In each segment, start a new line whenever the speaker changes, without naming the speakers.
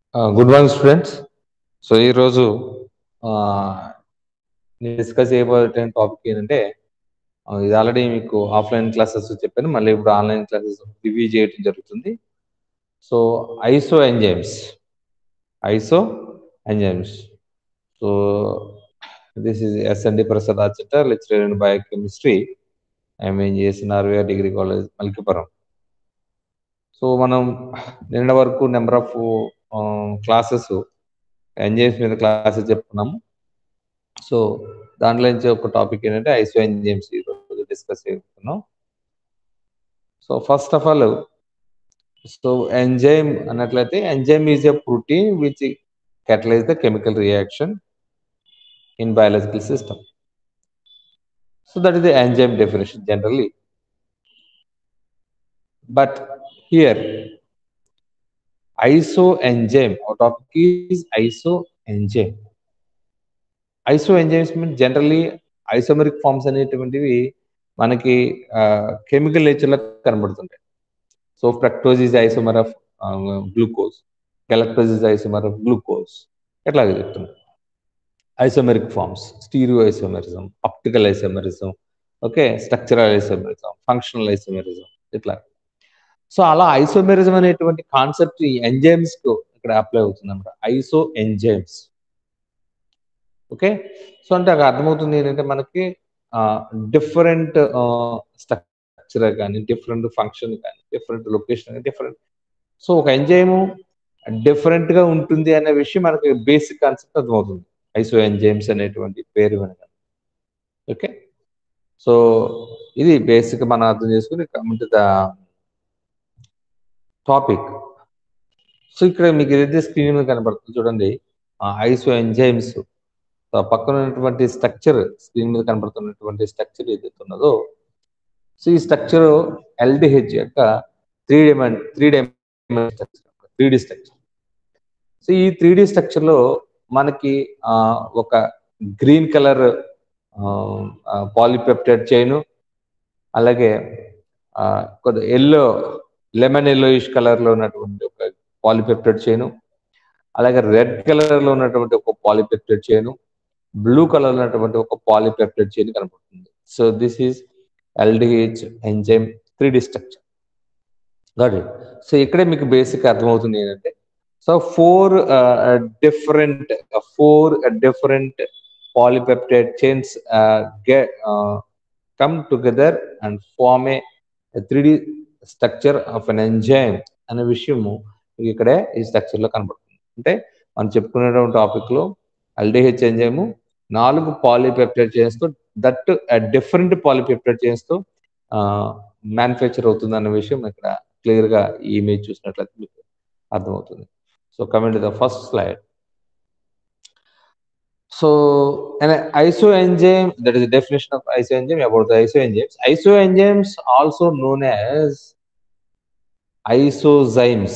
Good morning students so ఈరోజు నేను discuss చేయబోయే టాపిక్ ఏంటంటే ఆ, ఇది ఆల్రెడీ మీకు ఆఫ్లైన్ క్లాసెస్ చెప్పాను మళ్ళీ ఇప్పుడు ఆన్లైన్ క్లాసెస్ రివ్యూ చేయడం జరుగుతుంది so isoenzymes ఐసో enzymes so this is SND Prasad ఆచట లెక్చరర్ ఇన్ బయోకెమిస్ట్రీ ఐఎమ్ చేసిన RVR degree college Malkipuram so మనం నిన్న వరకు నెంబర్ ఆఫ్ క్లాసెస్ ఎంజైమ్స్ మీద క్లాసెస్ చెప్పుకున్నాము సో దాంట్లో నుంచి ఒక టాపిక్ ఏంటంటే ఐసో ఎంజైమ్స్ ఈరోజు డిస్కస్ చేసుకున్నాం so first of all so enzyme అన్నట్లయితే enzyme is a protein which catalyze the chemical reaction in biological system. So that is the enzyme definition generally. But here, isoenzyme, our topic is isoenzyme. Isoenzymes mean generally isomeric forms అనేటువంటివి మనకి chemical నేచర్లో కనబడుతుంటాయి so fructose is isomer of glucose galactose is isomer of glucose ఎట్లాగే చెప్తున్నాం isomeric forms stereo isomerism optical isomerism okay structural isomerism functional isomerism ఇట్లా so అలా ఐసోమెరిజం అనేటువంటి కాన్సెప్ట్ ఈ ఎంజైమ్స్ కు ఇక్కడ అప్లై అవుతుంది అనమాట ఐసో ఎంజైమ్స్ ఓకే సో అంటే అక్కడ అర్థమవుతుంది ఏంటంటే మనకి డిఫరెంట్ స్ట్రక్చర్ కానీ డిఫరెంట్ ఫంక్షన్ కానీ డిఫరెంట్ లొకేషన్ కానీ డిఫరెంట్ సో ఒక ఎంజైమ్ డిఫరెంట్ గా ఉంటుంది అనే విషయం మనకి బేసిక్ కాన్సెప్ట్ అర్థమవుతుంది ఐసో ఎంజైమ్స్ అనేటువంటి పేరు వినగానే ఓకే సో ఇది బేసిక్ మనం అర్థం చేసుకుని కమిట్ ద టాపిక్ సో ఇక్కడ మీకు ఏదైతే స్క్రీన్ మీద కనబడుతుంది చూడండి ఐసో ఎంజైమ్స్ పక్కన ఉన్నటువంటి స్ట్రక్చర్ స్క్రీన్ మీద కనబడుతున్నటువంటి స్ట్రక్చర్ ఏదైతే ఉన్నదో సో ఈ స్ట్రక్చర్ ఎల్డిహెచ్ యొక్క three dimension three dimension structure three D structure so ఈ త్రీ డి స్ట్రక్చర్ లో మనకి ఒక గ్రీన్ కలర్ పాలిపెప్టైడ్ చైన్ అలాగే కొద్ది ఎల్లో లెమన్ ఎల్లోయిష్ కలర్ లో ఉన్నటువంటి ఒక పాలిపెప్టైడ్ చైన్ అలాగే రెడ్ కలర్ లో ఉన్నటువంటి ఒక పాలిపెప్టైడ్ చైన్ బ్లూ కలర్ ఉన్నటువంటి ఒక పాలిపెప్టైడ్ చైన్ కనబడుతుంది so this is LDH enzyme three D structure got so ఇక్కడే మీకు బేసిక్ అర్థమవుతుంది ఏంటంటే so four different four different polypeptide chains get come together and form a three D structure of an enzyme అనే విషయము ఇక్కడే ఈ structure లో కనబడుతుంది అంటే మనం చెప్పుకునేటువంటి టాపిక్ లో ఎల్డిహెచ్ ఎంజైమ్ నాలుగు పాలిపెప్టైడ్ చైన్స్ తో దట్ డిఫరెంట్ పాలిపెప్టైడ్ చైన్స్ తో మ్యానుఫ్యాక్చర్ అవుతుంది అన్న విషయం ఇక్కడ క్లియర్ గా ఈ ఇమేజ్ చూసినట్లయితే మీకు అర్థమవుతుంది so coming to the first slide so an isoenzyme that is the definition of isoenzyme about the isoenzymes isoenzymes also known as isozymes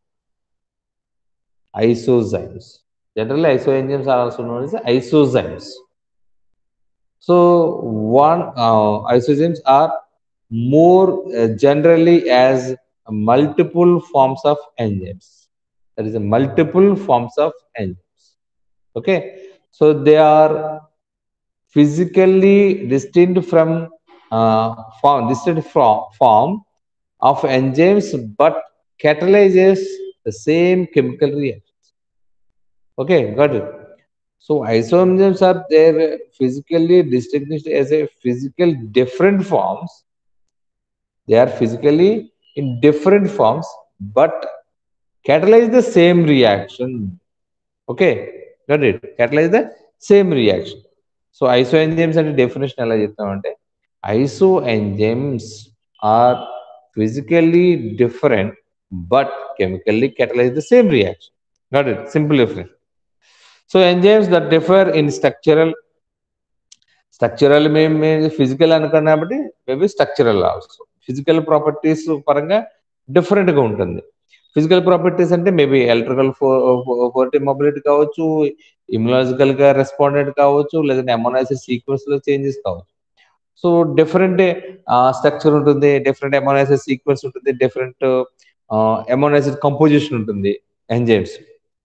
isozymes generally isoenzymes are also known as isozymes so one uh, isozymes are more uh, generally as multiple forms of enzymes that is a multiple forms of enzymes okay so they are physically distinct from uh, form distinct from form of enzymes but catalyzes the same chemical reactions okay got it so isoenzymes are there physically distinguished as a physical different forms they are physically in different forms but catalyze the same reaction okay got it catalyze the same reaction so isoenzymes అంటే definition ఎలా చెప్తామంటే isoenzymes are physically different but chemically catalyze the same reaction got it simple difference so enzymes that differ in structural structural మేము physical అనుకున్నాం కాబట్టి maybe structural also physical properties పరంగా different గా ఉంటుంది physical properties అంటే maybe electrical forty mobility కావచ్చు immunological గా respondent కావచ్చు లేదంటే ఎమోనాసిస్ సీక్వెన్స్ లో చేంజెస్ కావచ్చు సో డిఫరెంట్ స్ట్రక్చర్ ఉంటుంది డిఫరెంట్ ఎమోనాసిస్ సీక్వెన్స్ ఉంటుంది డిఫరెంట్ ఎమోనాసిస్ కంపోజిషన్ ఉంటుంది ఎంజైమ్స్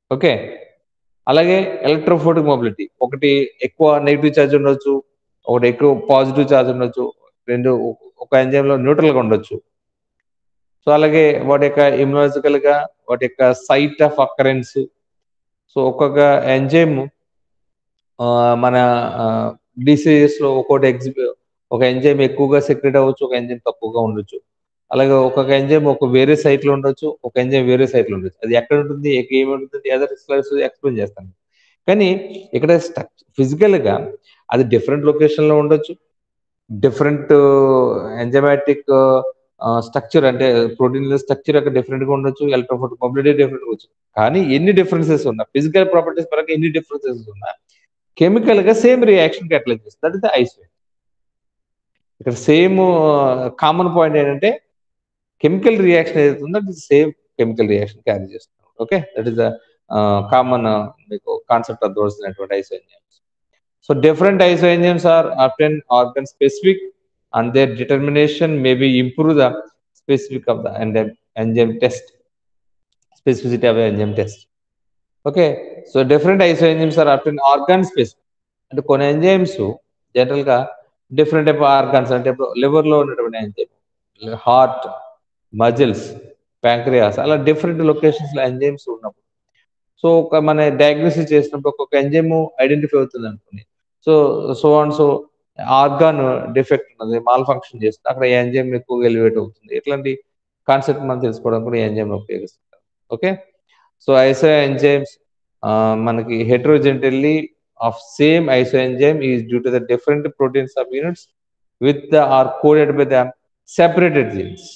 ఓకే అలాగే ఎలక్ట్రోఫోటిక్ మొబిలిటీ ఒకటి ఎక్కువ నెగిటివ్ ఛార్జ్ ఉండొచ్చు ఒకటి ఎక్కువ పాజిటివ్ ఛార్జ్ ఉండొచ్చు రెండు ఒక ఎంజైమ్ లో న్యూట్రల్ గా ఉండొచ్చు సో అలాగే వాటి యొక్క ఇమ్యునాలజికల్ గా వాటి యొక్క సైట్ ఆఫ్ అకరెన్స్ సో ఒక్కొక్క ఎంజైమ్ మన డిసీజెస్ లో ఒక్కొక్కటి ఎగ్జిబి ఒక ఎంజైమ్ ఎక్కువగా సెక్రెట్ అవ్వచ్చు ఒక ఎంజైమ్ తక్కువగా ఉండొచ్చు అలాగే ఒక్కొక్క ఎంజైమ్ ఒక వేరే సైట్ లో ఉండొచ్చు ఒక ఎంజైమ్ వేరే సైట్ లో ఉండొచ్చు అది ఎక్కడ ఉంటుంది ఏమి ఉంటుంది అదర్ స్లైడ్స్ ఎక్స్ప్లెయిన్ చేస్తాను కానీ ఇక్కడ ఫిజికల్ గా అది డిఫరెంట్ లొకేషన్ లో ఉండొచ్చు డిఫరెంట్ ఎంజమాటిక్ స్ట్రక్చర్ అంటే ప్రోటీన్ స్ట్రక్చర్ అక్కడ డిఫరెంట్ గా ఉండొచ్చు ఎలక్ట్రోఫోట్ మొబిలిటీ డిఫరెంట్ వచ్చు కానీ ఎన్ని డిఫరెన్సెస్ ఉన్నా ఫిజికల్ ప్రాపర్టీస్ పరంగా ఎన్ని డిఫరెన్సెస్ ఉన్నా కెమికల్ గా సేమ్ రియాక్షన్ కి అట్లా చేస్తుంది దట్ ఇస్ ఐసోలేట్ ఇక్కడ సేమ్ కామన్ పాయింట్ ఏంటంటే కెమికల్ రియాక్షన్ ఏదైతే ఉందో అది సేమ్ కెమికల్ రియాక్షన్ క్యారీ చేస్తుంది okay that is the common మీకు కాన్సెప్ట్ అర్థవలసినటువంటి ఐసో enzymes so different isoenzymes are often organ specific and their determination maybe improve the specific of the enzyme test specificity of enzyme test okay so different isoenzymes are often organ specific అంటే కొన్ని enzymes general గా different type organs అంటే ఇప్పుడు liver లో ఉన్నటువంటి enzyme heart muscles pancreas అలా different locations లో enzymes ఉన్నప్పుడు సో ఒక మన డయాగ్నోసిస్ చేసినప్పుడు ఒక్కొక్క ఎంజైమ్ ఐడెంటిఫై అవుతుంది అనుకోండి so so and so organ defect ఉన్నది మాల్ ఫంక్షన్ చేస్తుంది అక్కడ ఎంజైమ్ ఎక్కువగా ఎలివేట్ అవుతుంది ఇట్లాంటి కాన్సెప్ట్ మనం తెలుసుకోవడం కూడా ఎంజైమ్ ఉపయోగిస్తుంటారు ఓకే సో ఐసో ఎంజైమ్స్ మనకి heterogeneity of same isoenzyme is due to the different protein sub subunits with the are coded by the separated genes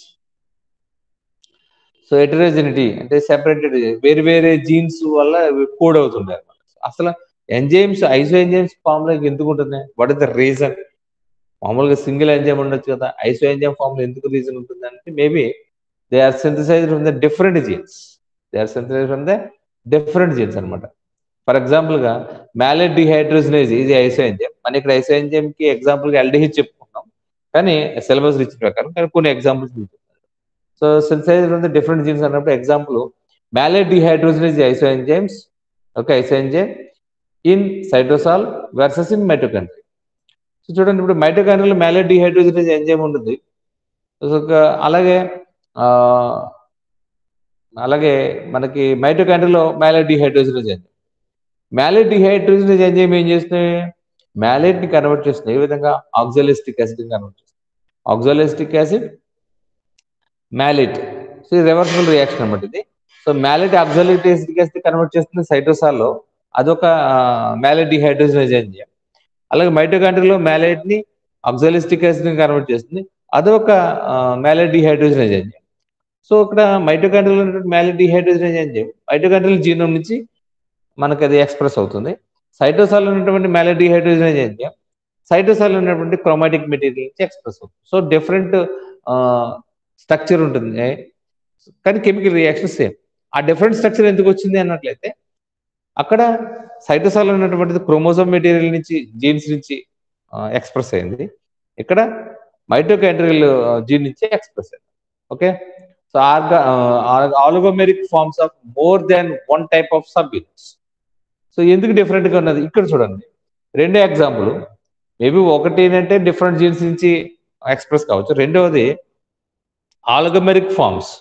so heterogeneity అంటే separated వేరు వేరే జీన్స్ వల్ల code అవుతుంటాయి అనమాట అసలు enzymes ఐసో enzymes form లో ఎందుకు ఉంటున్నాయి వాట్ ఇస్ ద రీజన్ మామూలుగా సింగిల్ ఎంజైమ్ ఉండొచ్చు కదా ఐసో ఎంజైమ్ ఫామ్ లో ఎందుకు రీజన్ ఉంటుంది అంటే maybe they are synthesize from the different genes they are synthesize from the different genes అనమాట ఫర్ ఎగ్జాంపుల్ గా మ్యాలెట్ డిహైడ్రోజనేజ్ ఇది ఐసో ఎంజైమ్ మన ఇక్కడ ఐసో ఎంజైమ్ కి ఎగ్జాంపుల్ గా ఎల్డిహెచ్ చెప్పుకున్నాం కానీ సిలబస్ రిచ్ ప్రకారం కానీ కొన్ని examples so synthesize from the different genes అన్నప్పుడు example malate dehydrogenase isoenzymes okay isoenzyme in cytosol versus in mitochondria so చూడండి ఇప్పుడు మైటోకాండ్రియాలో మ్యాలెట్ డిహైడ్రోజనేజ్ ఎంజైమ్ ఉంటుంది అలాగే అలాగే మనకి మైటోకాండ్రియాలో malate dehydrogenase enzyme malate dehydrogenase enzyme ఏం చేస్తున్నాయి మ్యాలెట్ ని కన్వర్ట్ చేస్తుంది ఏ విధంగా ఆక్సాలిస్టిక్ యాసిడ్ కన్వర్ట్ చేస్తుంది ఆక్సాలిస్టిక్ యాసిడ్ మ్యాలెట్ సో ఇది రివర్సిబుల్ రియాక్షన్ అనమాట ఇది so malate oxalic acid convert చేస్తుంది సైటోసాల్లో అదొక మ్యాలెట్ డిహైడ్రోజనేజ్ ఎంజైమ్ అలాగే మైటోకాండ్రియాలో మ్యాలెట్ ని ఆక్సాలిస్టిక్ యాసిడ్ ని కన్వర్ట్ చేస్తుంది అదొక మ్యాలెట్ డిహైడ్రోజనేజ్ ఎంజైమ్ సో ఇక్కడ మైటోకాండ్రియాలో ఉన్నటువంటి malate dehydrogenase enzyme mitochondrial genome నుంచి మనకి అది ఎక్స్ప్రెస్ అవుతుంది సైటోసాల్ ఉన్నటువంటి మ్యాలెట్ డిహైడ్రోజనేజ్ ఎంజైమ్ సైటోసాల్ ఉన్నటువంటి క్రోమాటిక్ మెటీరియల్ నుంచి ఎక్స్ప్రెస్ అవుతుంది సో డిఫరెంట్ స్ట్రక్చర్ ఉంటుంది కానీ కెమికల్ రియాక్షన్ సేమ్ ఆ డిఫరెంట్ స్ట్రక్చర్ ఎందుకు వచ్చింది అన్నట్లయితే అక్కడ సైటోసాల్ ఉన్నటువంటిది క్రోమోజోమ్ మెటీరియల్ నుంచి జీన్స్ నుంచి ఎక్స్ప్రెస్ అయింది ఇక్కడ మైటోకాండ్రియల్ జీన్ నుంచి ఎక్స్ప్రెస్ అయింది ఓకే సో ఆర్గా oligomeric forms of more than one type of subunits so ఎందుకు డిఫరెంట్ గా ఉన్నది ఇక్కడ చూడండి రెండో ఎగ్జాంపుల్ మేబీ ఒకటి ఏంటంటే డిఫరెంట్ జీన్స్ నుంచి ఎక్స్ప్రెస్ కావచ్చు రెండవది oligomeric forms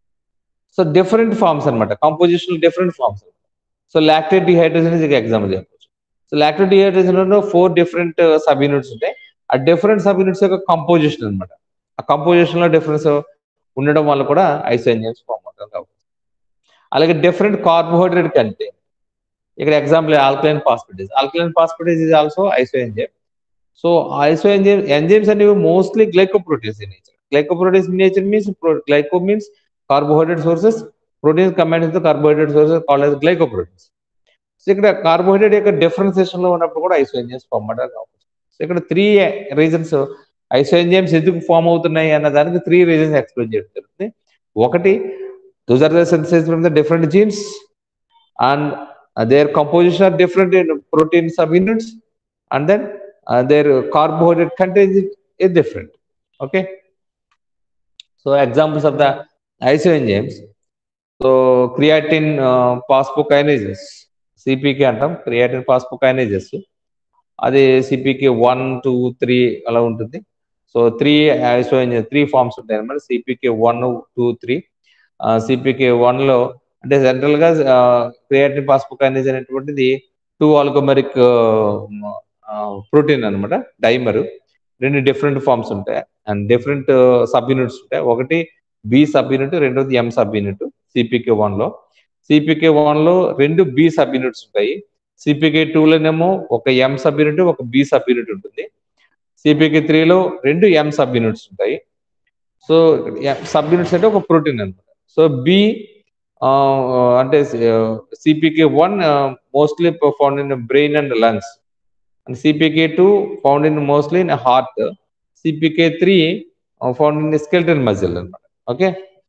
so different forms అనమాట composition different forms so lactate dehydrogenase is example చెప్పవచ్చు సో లాక్టేట్ డిహైడ్రోజన్ లో ఫోర్ డిఫరెంట్ సబ్ యూనిట్స్ ఉంటాయి ఆ డిఫరెంట్ సబ్ యూనిట్స్ యొక్క కంపోజిషన్ అనమాట ఆ కంపోజిషన్ లో డిఫరెన్స్ ఉండడం వల్ల కూడా ఐసో ఎంజైమ్స్ ఫామ్ అవుతాం కాబట్టి అలాగే డిఫరెంట్ కార్బోహైడ్రేట్ కంటెంట్ ఇక్కడ example alkaline phosphatase alkaline phosphatase is also iso enzyme so iso enzyme enzymes అనేవి mostly glycoproteins in nature glycoproteins in nature means glyco means carbohydrate sources proteins combine with carbohydrate sources called as glycoproteins so ఇక్కడ carbohydrate యొక్క differentiation లో ఉన్నప్పుడు కూడా ఐసో enzymes form అవడం కావచ్చు so ఇక్కడ three reasons iso enzymes ఎందుకు ఫామ్ అవుతున్నాయి అన్న దానికి త్రీ రీజన్స్ ఎక్స్ప్లెయిన్ చేయడం జరుగుతుంది ఒకటి those are the synthesized from the different genes and their composition are different in protein sub units and then their carbohydrate content is different okay so examples of the iso enzymes so creatine phosphokinases CPK అంటాం creatine phosphokinases అది CPK one two three అలా ఉంటుంది so three iso three forms ఉంటాయి అనమాట CPK one two three CPK వన్లో అంటే జనరల్గా creatine phosphokinase అనేటువంటిది టూ ఆల్కోమరిక్ ప్రోటీన్ అనమాట డైమర్ రెండు డిఫరెంట్ ఫార్మ్స్ ఉంటాయి అండ్ డిఫరెంట్ సబ్ యూనిట్స్ ఉంటాయి ఒకటి బి సబ్ యూనిట్ రెండోది ఎం సబ్ యూనిట్ సిపికే వన్లో సిపికే వన్లో రెండు బి సబ్ యూనిట్స్ ఉంటాయి సిపికే టూలోనేమో ఒక ఎం సబ్ యూనిట్ ఒక బి సబ్ యూనిట్ ఉంటుంది సిపికే త్రీలో రెండు ఎం సబ్ యూనిట్స్ ఉంటాయి సో సబ్ యూనిట్స్ అంటే ఒక ప్రోటీన్ అనమాట సో బి అంటే CPK one mostly found in brain and lungs and CPK two found in mostly in heart CPK three found in skeleton muscle అనమాట okay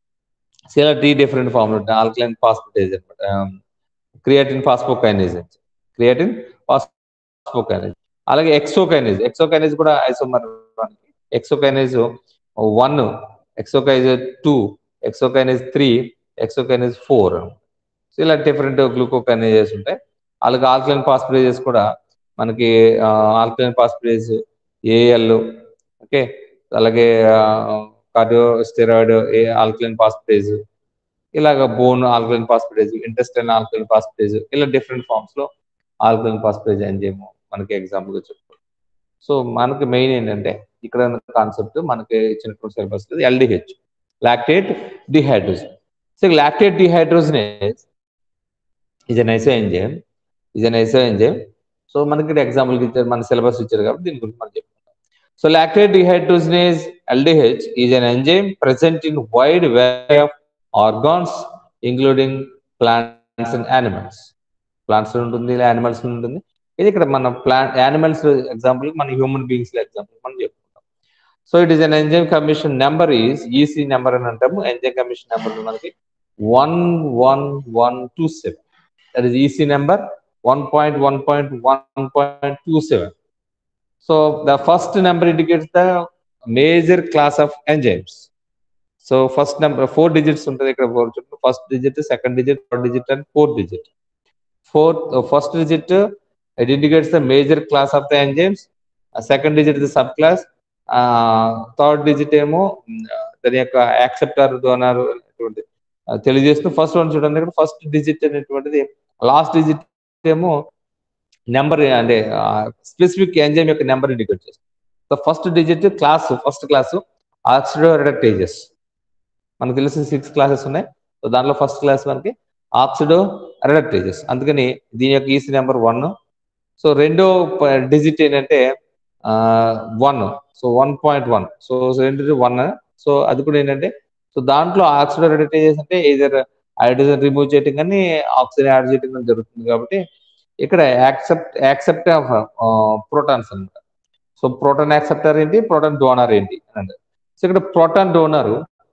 so ఇలా three different form ఉంటాయి alkaline phosphatase అనమాట creatine phosphokinase creatine phosphokinase అలాగే hexokinase hexokinase కూడా isomer hexokinase one hexokinase two hexokinase three hexokinase four so ఇలా different glucokinases ఉంటాయి అలాగే alkaline phosphatases కూడా మనకి ఆల్కలైన్ ఫాస్ఫరేజ్ ఏఎల్ ఓకే అలాగే కార్డియో స్టెరాయిడ్ ఏ ఆల్కలైన్ ఫాస్ఫరేజ్ ఇలాగ bone alkaline phosphatase intestine alkaline phosphatase ఇలా డిఫరెంట్ ఫార్మ్స్ లో ఆల్కలైన్ ఫాస్ఫరేజ్ ఎంజైమ్ మనకి ఎగ్జాంపుల్ గా చెప్పుకోవాలి సో మనకి మెయిన్ ఏంటంటే ఇక్కడ కాన్సెప్ట్ మనకి ఇచ్చినటువంటి syllabus LDH lactate dehydrogenase so lactate dehydrogenase is an iso enzyme is an iso enzyme so మనకి ఎగ్జాంపుల్ ఇచ్చారు మన సిలబస్ ఇచ్చారు కాబట్టి దీని గురించి మనం చెప్పుకుంటాం so lactate dehydrogenase LDH is an enzyme present in wide variety of organs including plants and animals plants ఉంటుంది యానిమల్స్ ఉంటుంది ఇది ఇక్కడ మన ప్లాంట్ యానిమల్స్ ఎగ్జాంపుల్ మన హ్యూమన్ బీయింగ్స్ ఎగ్జాంపుల్ మనం చెప్పుకుంటాం so it is an enzyme commission number is EC number అని అంటాము ఎంజైమ్ కమిషన్ నెంబర్ మనకి one one one two seven that is EC number one point one point one point two seven so the first number indicates the major class of enzymes so first number four digits ఉంటుంది ఇక్కడ four చుట్టూ first digit second digit third digit and fourth digit fourth first digit it indicates the major class of the enzymes second digit the sub class third digit ఏమో దాని యొక్క acceptor donor అనేటువంటి తెలియజేస్తూ first one చూడండి ఇక్కడ first digit అనేటువంటిది last digit ఏమో number అంటే స్పెసిఫిక్ ఎంజైమ్ యొక్క నెంబర్ ఇండికేట్ చేస్తుంది so first digit class first class oxido reductases మనకు తెలిసిన సిక్స్ క్లాసెస్ ఉన్నాయి సో దాంట్లో ఫస్ట్ క్లాస్ మనకి ఆక్సిడో రెడక్టేజెస్ అందుకని దీని యొక్క ఈసీ నెంబర్ వన్ సో రెండో డిజిట్ ఏంటంటే one so one point one so రెండు వన్ సో అది కూడా ఏంటంటే సో దాంట్లో ఆక్సిడో రెడక్టేజెస్ అంటే ఏదర్ హైడ్రోజన్ రిమూవ్ చేయటం కానీ ఆక్సిజన్ యాడ్ చేయటం కానీ జరుగుతుంది కాబట్టి ఇక్కడ యాక్సెప్ట్ యాక్సెప్ట్ ఆఫ్ ప్రోటాన్స్ అనమాట సో ప్రోటాన్ యాక్సెప్టర్ ఏంటి ప్రోటాన్ డోనర్ ఏంటి అంటే సో ఇక్కడ ప్రోటాన్ డోనర్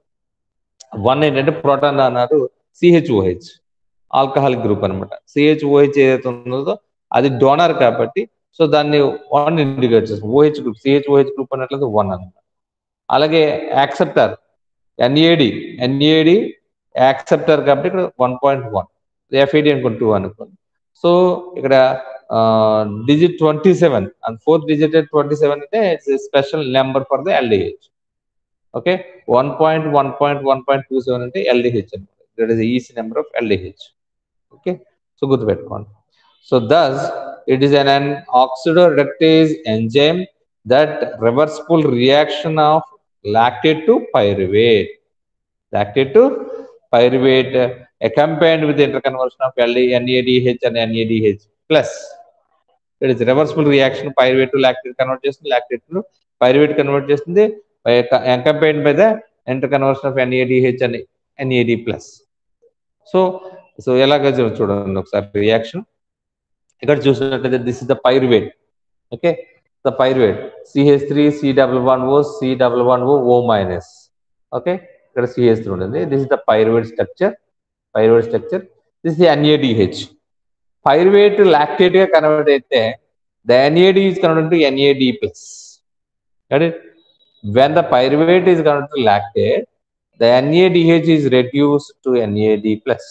వన్ ఏంటంటే proton donor CHOH alcoholic group అనమాట సిహెచ్ఓహెచ్ ఏదైతే ఉందో అది డోనర్ కాబట్టి సో దాన్ని వన్ ఇండికేట్ చేస్తుంది ఓహెచ్ గ్రూప్ సిహెచ్ఓహెచ్ గ్రూప్ అన్నట్లయితే వన్ అనమాట అలాగే యాక్సెప్టర్ ఎన్ఏడి ఎన్ఏడి యాక్సెప్టర్ కాబట్టి ఇక్కడ వన్ పాయింట్ వన్ ఎఫ్ఏడి అనుకోండి టూ అనుకోండి సో ఇక్కడ digit twenty seven and fourth digit twenty seven అంటే it's special number for the LDH okay one point one point one point two seven అంటే LDH అనమాట that is EC number of LDH okay so గుర్తుపెట్టుకోండి so thus it is an an oxidoreductase enzyme that reversible reaction of lactate to pyruvate lactate to pyruvate uh, accompanied with the interconversion of LD, NADH and NADH plus it is reversible reaction pyruvate to lactate convert చేస్తుంది lactate to pyruvate convert చేస్తుంది by accompanied by the interconversion of NADH and NAD plus so so ఎలాగ చూడండి ఒకసారి reaction ఇక్కడ చూసినట్లయితే this is the pyruvate okay the pyruvate CH three C double one O C double one O O minus okay ఇక్కడ CH three ఉంటుంది this is the pyruvate structure pyruvate structure this is NADH pyruvate lactate గా convert అయితే the NAD is convert to NAD plus when the pyruvate is convert to lactate the NADH is reduced to NAD plus.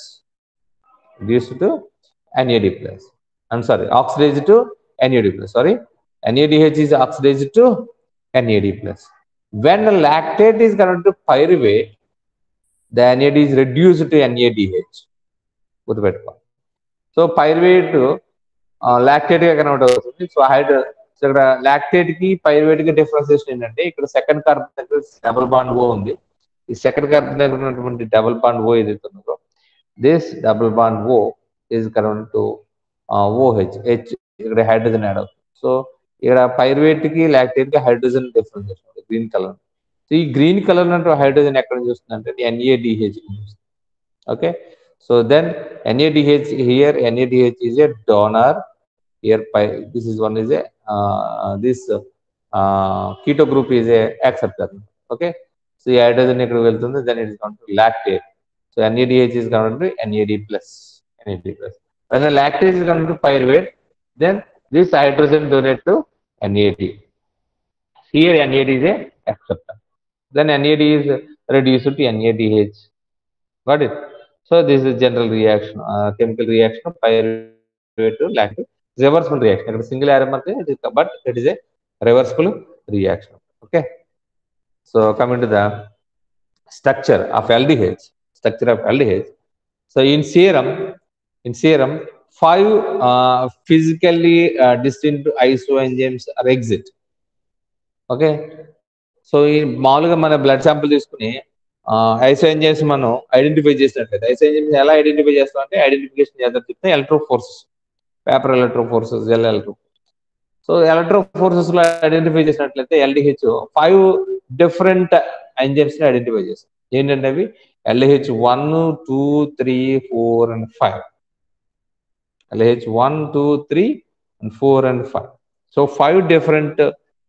Reduced to NAD plus. I'm sorry, oxidized to NAD plus. Sorry, NADH is oxidized to NAD plus. When the lactate is converted to pyruvate, the NAD is reduced to NADH. గుర్తుపెట్టుకో so pyruvate lactate గా convert అవుతుంది so హైడ్ so ఇక్కడ lactate కి pyruvate కి differentiation ఏంటంటే ఇక్కడ second carbon దగ్గర డబుల్ బాండ్ ఓ ఉంది ఈ సెకండ్ కార్బన్ దగ్గర ఉన్నటువంటి డబుల్ బాండ్ ఓ ఏదైతే ఉందో this double bond O is convert to OH H ఇక్కడ హైడ్రోజన్ యాడ్ అవుతుంది సో ఇక్కడ పైరువేట్ కి లాక్టేట్ కి హైడ్రోజన్ డిఫరెన్సియేషన్ ఉంది గ్రీన్ కలర్ సో ఈ గ్రీన్ కలర్ ఉన్నట్టు హైడ్రోజన్ ఎక్కడ నుంచి వస్తుంది అంటే NADH okay so then NADH here NADH is a donor here pi this is one is a uh, this uh, keto group is a acceptor okay so ఈ hydrogen ఇక్కడ వెళ్తుంది then it is going to lactate so NADH is going to NAD plus NAD plus when the lactate is going to pyruvate then this hydrogen donate to NAD here NAD is a acceptor then NAD is reduced to NADH got it so this is general reaction, uh, chemical reaction of pyruvate to lactate. Reversible reaction. It is single arrow mark, it is, but it is a reversible reaction. Okay. So coming to the structure of LDH, structure of LDH. So in serum, in serum, five uh, physically uh, distinct isoenzymes are exit. Okay. So ఈ మామూలుగా మన blood sample తీసుకుని ఐసో enzymes మనం identify చేసినట్లయితే ఐసో enzymes ఎలా identify చేస్తాం అంటే identification చేద్దాం చెప్తే electrophoresis paper electrophoresis L electro so electrophoresis లో ఐడెంటిఫై చేసినట్లయితే ఎల్డిహెచ్ ఫైవ్ డిఫరెంట్ ఎంజైమ్స్ ని ఐడెంటిఫై చేస్తాం ఏంటంటే అవి LH one two three four and five LH one two three and four and five so five different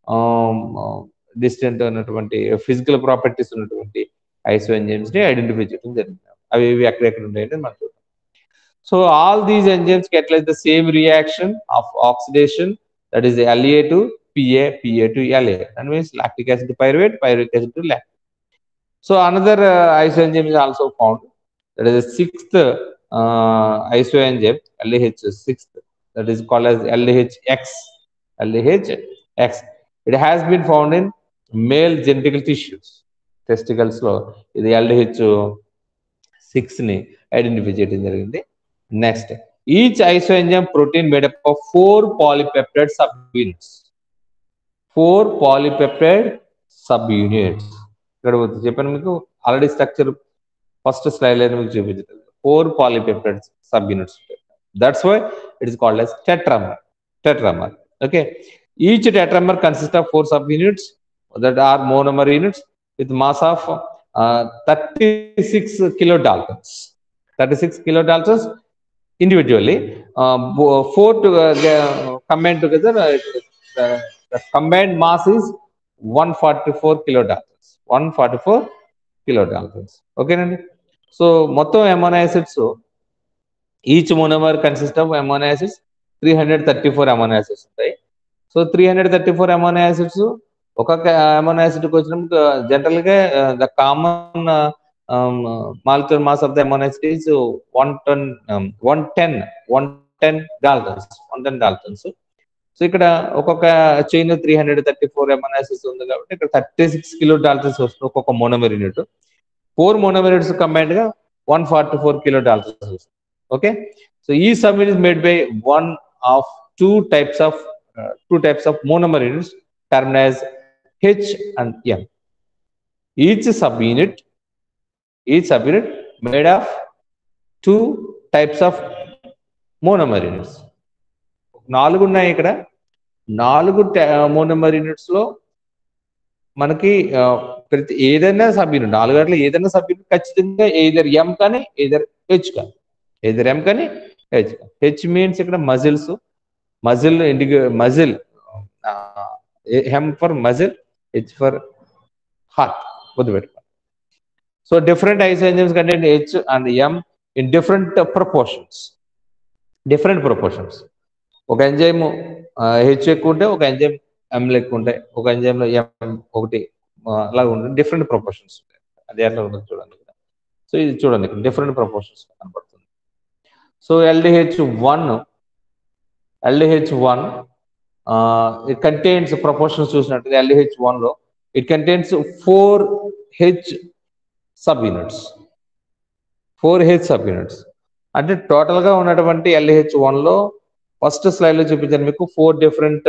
distant ఉన్నటువంటి physical properties ఉన్నటువంటి iso enzymes ని identify చేయడం జరిగింది అవి ఇవి ఎక్కడెక్కడ ఉంటాయంటే మనం చూద్దాం so all these enzymes catalyse the same reaction of oxidation that is LA to PA PA to LA that means lactic acid to pyruvate pyruvic acid to lactic so another iso enzyme is also found that is sixth iso enzyme LAH sixth that is called as LDHX LDHX it has been found in male genital tissues testicles లో ఇది LDH six ని identify చేయడం జరిగింది next each iso enzyme protein made up of four polypeptide sub units four polypeptide sub units ఇక్కడ చెప్పాను మీకు already structure first slide లో మీకు చూపించలేదు four polypeptide sub units that's why it is called as tetramer tetramer okay each tetramer consists of four sub units that are monomer units with mass of uh, 36 kilodaltons 36 kilodaltons individually uh, bo- four to, uh, ge- combined together uh, the, the combined mass is 144 kilodaltons 144 kilodaltons ఓకేనండి so మొత్తం amino acids each monomer consist of amino acids three hundred thirty four amino acids ఉంటాయి so three hundred thirty four amino acids ఒక్కొక్క amino యాసిడ్కి వచ్చినప్పుడు general గా the common molecular mass of the amino acid is one ton one ten one ten daltons one ten daltons so ఇక్కడ ఒక్కొక్క chain three hundred thirty four amino acids ఉంది కాబట్టి ఇక్కడ thirty six kilo daltons వస్తుంది ఒక్కొక్క monomer unit four monomer units combined గా one forty four kilo daltons వస్తుంది okay so each subunit is made by one of two types of uh, two types of monomer units termed as h and m each subunit each subunit made of two types of monomer units నాలుగు ఉన్నాయి ఇక్కడ నాలుగు monomer units లో మనకి ఆ, ప్రతి ఏదైనా sub unit నాలుగు గంటల ఏదైనా సబ్ యూనిట్ ఖచ్చితంగా ఏదర్ ఎం కానీ ఏదర్ హెచ్ కానీ ఏదర్ ఎం కానీ హెచ్ హెచ్ మీన్స్ ఇక్కడ మజిల్స్ మజిల్ ఇండికి muscle M for muscle H for heart గుర్తుపెట్టుకో so different iso enzymes content H and M in different proportions different proportions ఒక enzyme H ఎక్కువ ఉంటే ఒక enzyme ఎంలు ఎక్కువ ఉంటాయి ఒక ఎంజైమ్ లో ఎం ఒకటి ఆ, అలా ఉంటుంది డిఫరెంట్ ప్రపోర్షన్స్ ఉంటాయి అది ఎట్లా ఉంటుంది చూడండి సో ఇది చూడండి ఇక్కడ డిఫరెంట్ ప్రపోర్షన్స్ కనబడుతుంది so LDH one LDH one it contains proportions చూసినట్టు ఎల్డిహెచ్ వన్లో it contains four H sub units four H sub units అంటే టోటల్గా ఉన్నటువంటి ఎల్హెచ్ వన్లో ఫస్ట్ స్లైడ్లో చూపించాను మీకు ఫోర్ డిఫరెంట్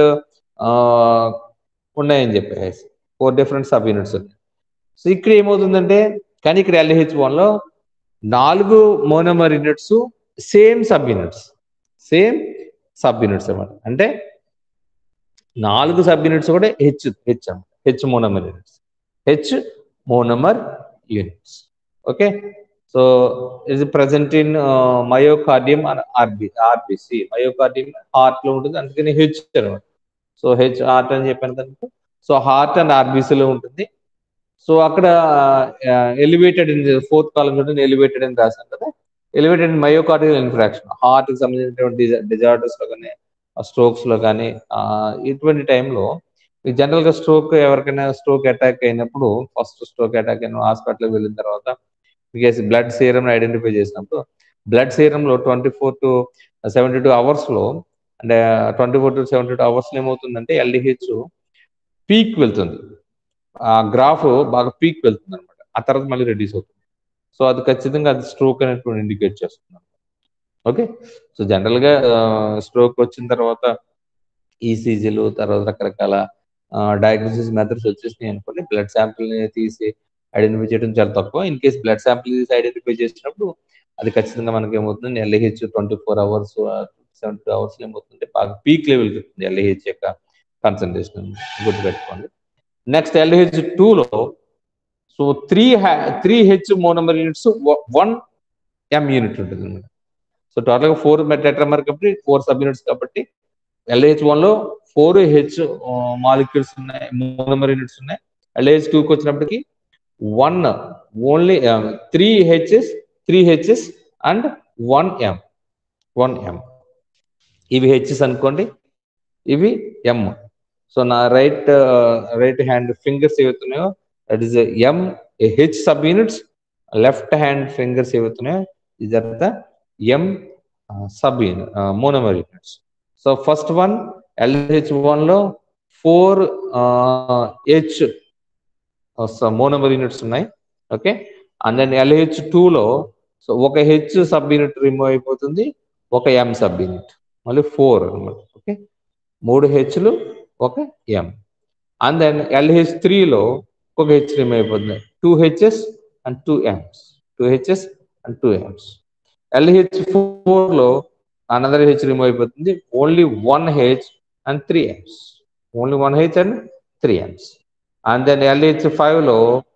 ఉన్నాయని చెప్పేసి ఫోర్ డిఫరెంట్ సబ్ యూనిట్స్ ఉన్నాయి సో ఇక్కడ ఏమవుతుందంటే కానీ ఇక్కడ ఎల్హెచ్ వన్లో నాలుగు monomer units same sub units same sub units అనమాట అంటే నాలుగు సబ్ యూనిట్స్ కూడా హెచ్ హెచ్ అన్నమాట H monomer units H monomer units okay so is present in myocardium and RB RBC myocardium heart లో ఉంటుంది అందుకని హెచ్ అనమాట సో హెచ్ హార్ట్ అని చెప్పాను కనుక సో హార్ట్ అండ్ ఆర్బిసిలో ఉంటుంది సో అక్కడ ఎలివేటెడ్ ఇన్ ఫోర్త్ కాలం చూడండి ఎలివేటెడ్ అని రాశాను కదా elevated in myocardial infarction heart కి సంబంధించినటువంటి డిజార్డర్స్ లో కానీ స్ట్రోక్స్ లో కానీ ఇటువంటి టైంలో జనరల్ గా స్ట్రోక్ ఎవరికైనా స్ట్రోక్ అటాక్ అయినప్పుడు ఫస్ట్ స్ట్రోక్ అటాక్ అయిన హాస్పిటల్కి వెళ్ళిన తర్వాత బికాస్ బ్లడ్ సీరం ఐడెంటిఫై చేసినప్పుడు బ్లడ్ సీరంలో twenty four to seventy two అవర్స్లో అంటే twenty four to seventy two అవర్స్లో ఏమవుతుందంటే ఎల్డిహెచ్ పీక్ వెళ్తుంది ఆ గ్రాఫ్ బాగా పీక్ వెళ్తుంది అనమాట ఆ తర్వాత మళ్ళీ రెడ్యూస్ అవుతుంది సో అది ఖచ్చితంగా అది స్ట్రోక్ అనేటువంటి ఇండికేట్ చేస్తుంది ఓకే సో జనరల్గా స్ట్రోక్ వచ్చిన తర్వాత ఈసీజీలు తర్వాత రకరకాల డయాగ్నోసిస్ మెథడ్స్ వచ్చేసినాయి అనుకోండి బ్లడ్ శాంపిల్ని తీసి ఐడెంటిఫై చేయడం చాలా తక్కువ ఇన్ కేస్ బ్లడ్ శాంపిల్ తీసి ఐడెంటిఫై చేసినప్పుడు అది ఖచ్చితంగా మనకి ఏమవుతుంది LDH twenty four hours seventy two hours ఏమవుతుంది బాగా పీక్ లెవెల్కి వస్తుంది ఎల్ఏహెచ్ యొక్క కాన్సన్ట్రేషన్ గుర్తుపెట్టుకోండి నెక్స్ట్ ఎల్ఏహెచ్ టూలో so three three H monomer units one M unit ఉంటుంది అనమాట సో టోటల్గా ఫోర్ టెట్రమర్ కాబట్టి ఫోర్ సబ్ యూనిట్స్ కాబట్టి ఎల్ఏహెచ్ వన్లో ఫోర్ హెచ్ మాలిక్యూల్స్ ఉన్నాయి మోనమర్ యూనిట్స్ ఉన్నాయి ఎల్ఏహెచ్ టూకి వచ్చినప్పటికి one only three HS three Hs and one M one M ఇవి హెచ్ఎస్ అనుకోండి ఇవి ఎం సో నా రైట్ రైట్ హ్యాండ్ ఫింగర్స్ ఏవైతున్నాయో that is M H sub subunits left hand fingers ఏవైతున్నాయో ఇది the M sub subunit monomer units so first one LDH వన్లో four H monomer units ఉన్నాయి okay and then LDH టూలో so ఒక H subunit remove అయిపోతుంది ఒక M sub subunit మళ్ళీ four అనమాట ఓకే మూడు హెచ్లు ఒక ఎం అండ్ దెన్ ఎల్హెచ్ త్రీలో ఒక హెచ్ రిమూవ్ అయిపోతుంది two Hs and two Ms two Hs and two Ms LDH ఫోర్లో అనదర్ హెచ్ రిమూవ్ అయిపోతుంది only one H and three Ms only one H and three Ms and then LDH ఫైవ్లో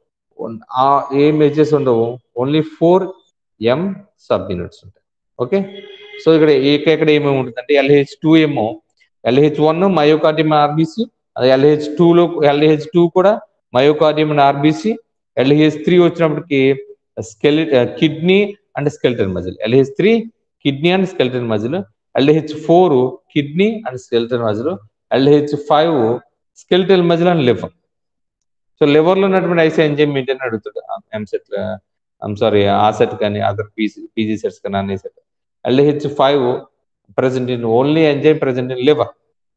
ఏం Hs ఉండవు only four M sub units ఉంటాయి okay so ఇక్కడ ఇక్కడ ఏమేమి ఉంటుందంటే ఎల్హెచ్ టూ ఏమో ఎల్హెచ్ వన్ మయోకార్డియం ఆర్బీసీ అది ఎల్హెచ్ టూలో ఎల్హెచ్ టూ కూడా myocardium and RBC LDH three వచ్చినప్పటికి స్కెలి kidney and skeleton muscle LDH three kidney and skeleton muscle LDH four kidney and skeleton muscle LDH five skeletal muscle and liver so liver లో ఉన్నటువంటి isoenzyme ఏంటని అడుగుతాడు EAMCET I'm sorry ఆ set కానీ other PC PG sets కానీ అన్ని set LDH five present in only enzyme present in liver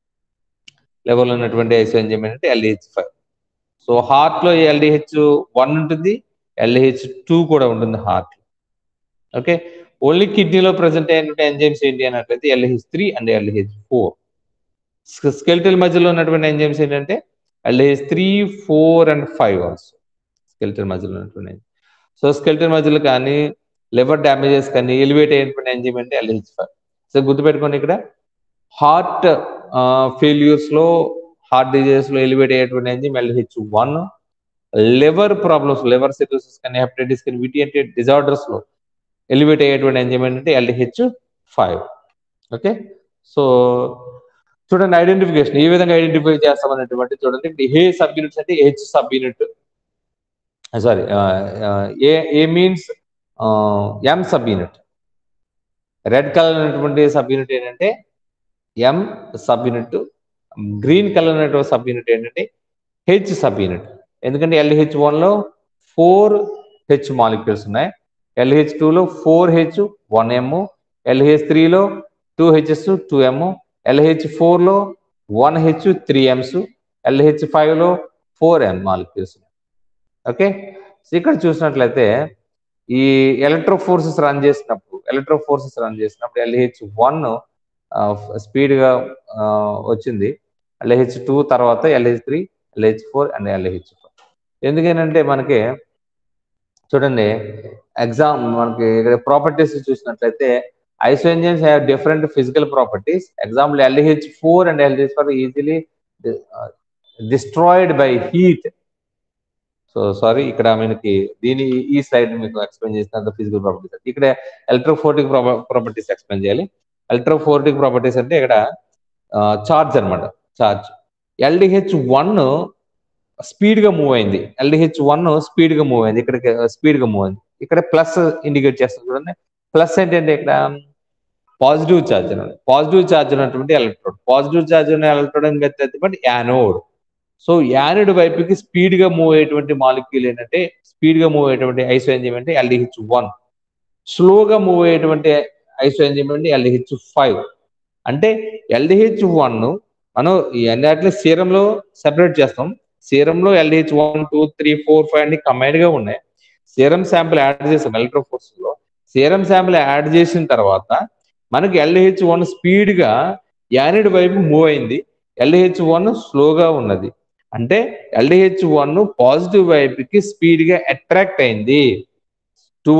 level ఉన్నటువంటి isoenzyme ఏంటంటే ఎల్హెచ్ ఫైవ్ సో హార్ట్ లో ఎల్డిహెచ్ వన్ ఉంటుంది ఎల్హెచ్ టూ కూడా ఉంటుంది హార్ట్ ఓకే ఓన్లీ కిడ్నీలో ప్రజెంట్ అయినటువంటి ఎంజైమ్స్ ఏంటి అన్నట్లయితే LDH three and LDH four skeletal మధ్యలో ఉన్నటువంటి ఎంజైమ్స్ ఏంటంటే LDH three four and five also skeletal మధ్యలో ఉన్నటువంటి సో స్కెల్టల్ మధ్యలో కానీ లివర్ డ్యామేజెస్ కానీ ఎలివేట్ అయినటువంటి ఎంజైమ్ అంటే ఎల్హెచ్ ఫైవ్ సో గుర్తుపెట్టుకోండి ఇక్కడ హార్ట్ ఫెయిల్యూర్స్ లో హార్ట్ డిజీజెస్ లో ఎలివేట్ అయ్యేటువంటి enzyme LDH one liver problems liver cirrhosis కానీ హెపటైటిస్ కానీ వీటి అంటే డిజార్డర్స్ లో ఎలివేట్ అయ్యేటువంటి ఎంజైమ్ ఏంటంటే ఎల్హెచ్ ఫైవ్ ఓకే సో చూడండి ఐడెంటిఫికేషన్ ఏ విధంగా ఐడెంటిఫై చేస్తామనేటువంటి చూడండి ఏ సబ్ యూనిట్స్ అంటే H subunit sorry A A means M sub subunit red colour ఉన్నటువంటి సబ్ యూనిట్ ఏంటంటే M sub subunit green colour ఉన్నటువంటి సబ్ యూనిట్ ఏంటంటే హెచ్ సబ్ యూనిట్ ఎందుకంటే ఎల్హెచ్ వన్లో ఫోర్ హెచ్ మాలిక్యూల్స్ ఉన్నాయి LDH టూలో four H one M LDH త్రీలో two Hs two M LDH ఫోర్లో one H three Ms LDH ఫైవ్లో four N molecules okay so ఇక్కడ చూసినట్లయితే ఈ ఎలక్ట్రో ఫోర్సెస్ రన్ చేసినప్పుడు ఎలక్ట్రో ఫోర్సెస్ రన్ చేసినప్పుడు ఎల్హెచ్ వన్ స్పీడ్గా వచ్చింది ఎల్హెచ్ టూ తర్వాత LDH three LDH four and LDH four ఎందుకనంటే మనకి చూడండి ఎగ్జామ్ మనకి ఇక్కడ ప్రాపర్టీస్ చూసినట్లయితే isoenzymes have different physical properties example LDH four and LDH four easily destroyed by heat so sorry ఇక్కడ మనకి దీని ఈ స్లైడ్ మీకు ఎక్స్ప్లెయిన్ చేసిన ఫిజికల్ ప్రాపర్టీస్ ఇక్కడ ఎలక్ట్రోఫోటిక్ ప్రాపర్టీస్ ఎక్స్ప్లెయిన్ చేయాలి ఎలక్ట్రోఫోటిక్ ప్రాపర్టీస్ అంటే ఇక్కడ చార్జ్ అనమాట చార్జ్ ఎల్డిహెచ్ వన్ స్పీడ్ గా మూవ్ అయింది ఎల్డిహెచ్ వన్ స్పీడ్ గా మూవ్ అయింది ఇక్కడ స్పీడ్ గా మూవ్ అయింది ఇక్కడ ప్లస్ ఇండికేట్ చేస్తుంది చూడండి ప్లస్ ఏంటంటే ఇక్కడ పాజిటివ్ ఛార్జ్ అన్నమాట పాజిటివ్ ఛార్జ్ ఉన్నటువంటి ఎలక్ట్రోడ్ పాజిటివ్ ఛార్జ్ ఉన్న ఎలక్ట్రోడ్ అని బట్ యానోడ్ సో యానోడ్ వైపుకి స్పీడ్ గా మూవ్ అయ్యేటువంటి మాలిక్యూల్ ఏంటంటే స్పీడ్ గా మూవ్ అయ్యేటువంటి ఐసో ఎంజిమ్ అంటే ఎల్డిహెచ్ వన్ స్లోగా మూవ్ అయ్యేటువంటి ఐసో ఎంజిమ్ అంటే ఎల్డిహెచ్ ఫైవ్ అంటే ఎల్డిహెచ్ వన్ మనం ఈ అన్నిట్లో సీరంలో సెపరేట్ చేస్తాం సీరంలో LDH one two three four five అన్ని కంబైన్డ్ గా ఉన్నాయి సీరం శాంపుల్ యాడ్ చేసాం ఎలక్ట్రోఫోర్స్ లో సీరం శాంపుల్ యాడ్ చేసిన తర్వాత మనకి ఎల్డిహెచ్ వన్ స్పీడ్ గా యానిడ్ వైపు మూవ్ అయింది ఎల్డిహెచ్ వన్ స్లోగా ఉన్నది అంటే ఎల్డిహెచ్ వన్ పాజిటివ్ వైపుకి స్పీడ్ గా అట్రాక్ట్ అయింది టు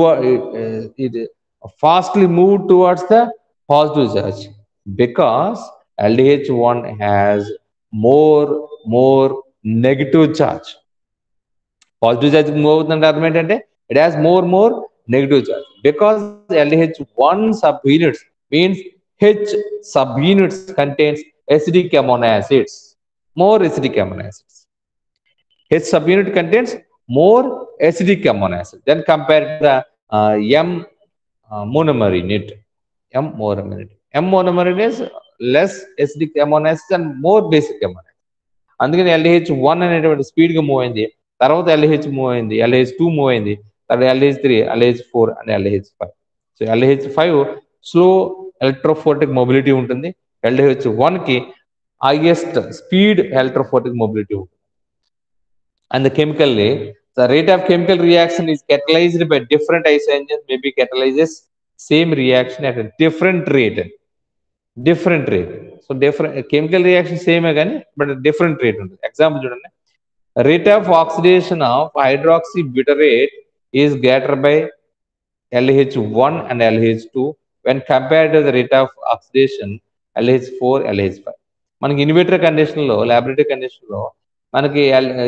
ఇది fastly move towards the positive charge because LDH one has more more negative charge positive charge move అవుతుందంటే అర్థం ఏంటంటే it has more more negative charge because LDH one subunits means H sub subunits contains acidic amino acids, more acidic amino acids. H subunit contains more acidic amino acids than compared to the uh, M uh, monomer unit. M monomer unit. M monomer unit is less acidic amino acids and more basic amino acids. అందుకని LDH one అనేటువంటి speed గా move అయింది తర్వాత LDH move అయింది LDH two move అయింది తర్వాత LDH three LDH four and LDH five so LH five slow electrophoretic mobility ఉంటుంది LDH one కి హైయెస్ట్ స్పీడ్ ఎలక్ట్రోఫోటిక్ మొబిలిటీ ఉంటుంది and chemically the rate of chemical reaction is catalyzed by different isoengines may be catalyzes same reaction at a different rate different rate so different chemical reaction సేమే కానీ but different rate ఉంటుంది example చూడండి rate of oxidation of hydroxy butyrate is greater by LDH one and LDH two when compared to the rate of oxidation LDH four LDH five మనకి in vitro condition లో laboratory condition లో మనకి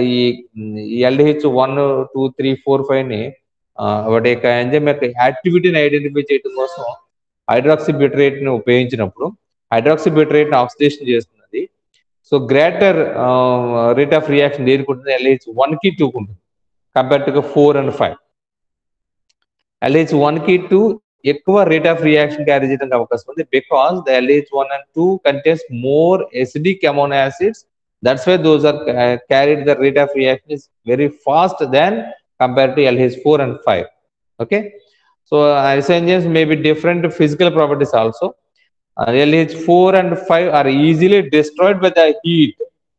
ఈ LDH one two three four five ని వాటి యొక్క enzyme యొక్క యాక్టివిటీని identify చేయడం కోసం హైడ్రాక్సీ బ్యూటరేట్ ని ఉపయోగించినప్పుడు హైడ్రాక్సీ బ్యూటరేట్ ని ఆక్సిడేషన్ చేస్తున్నది so greater rate of reaction దేనికి ఉంటుంది ఎల్హెచ్ వన్ కి టూ ఉంటుంది compare to four and five LH one కి టూ ఎక్కువ రేట్ ఆఫ్ రియాక్షన్ క్యారీ చేయడానికి అవకాశం ఉంది because the LDH one and two contains more acidic amino acids that's why those are carried the rate of reaction is very fast than compare to LDH four and five okay so ఐసోఎంజిన్స్ may be different physical properties also LDH four and five are easily destroyed by the heat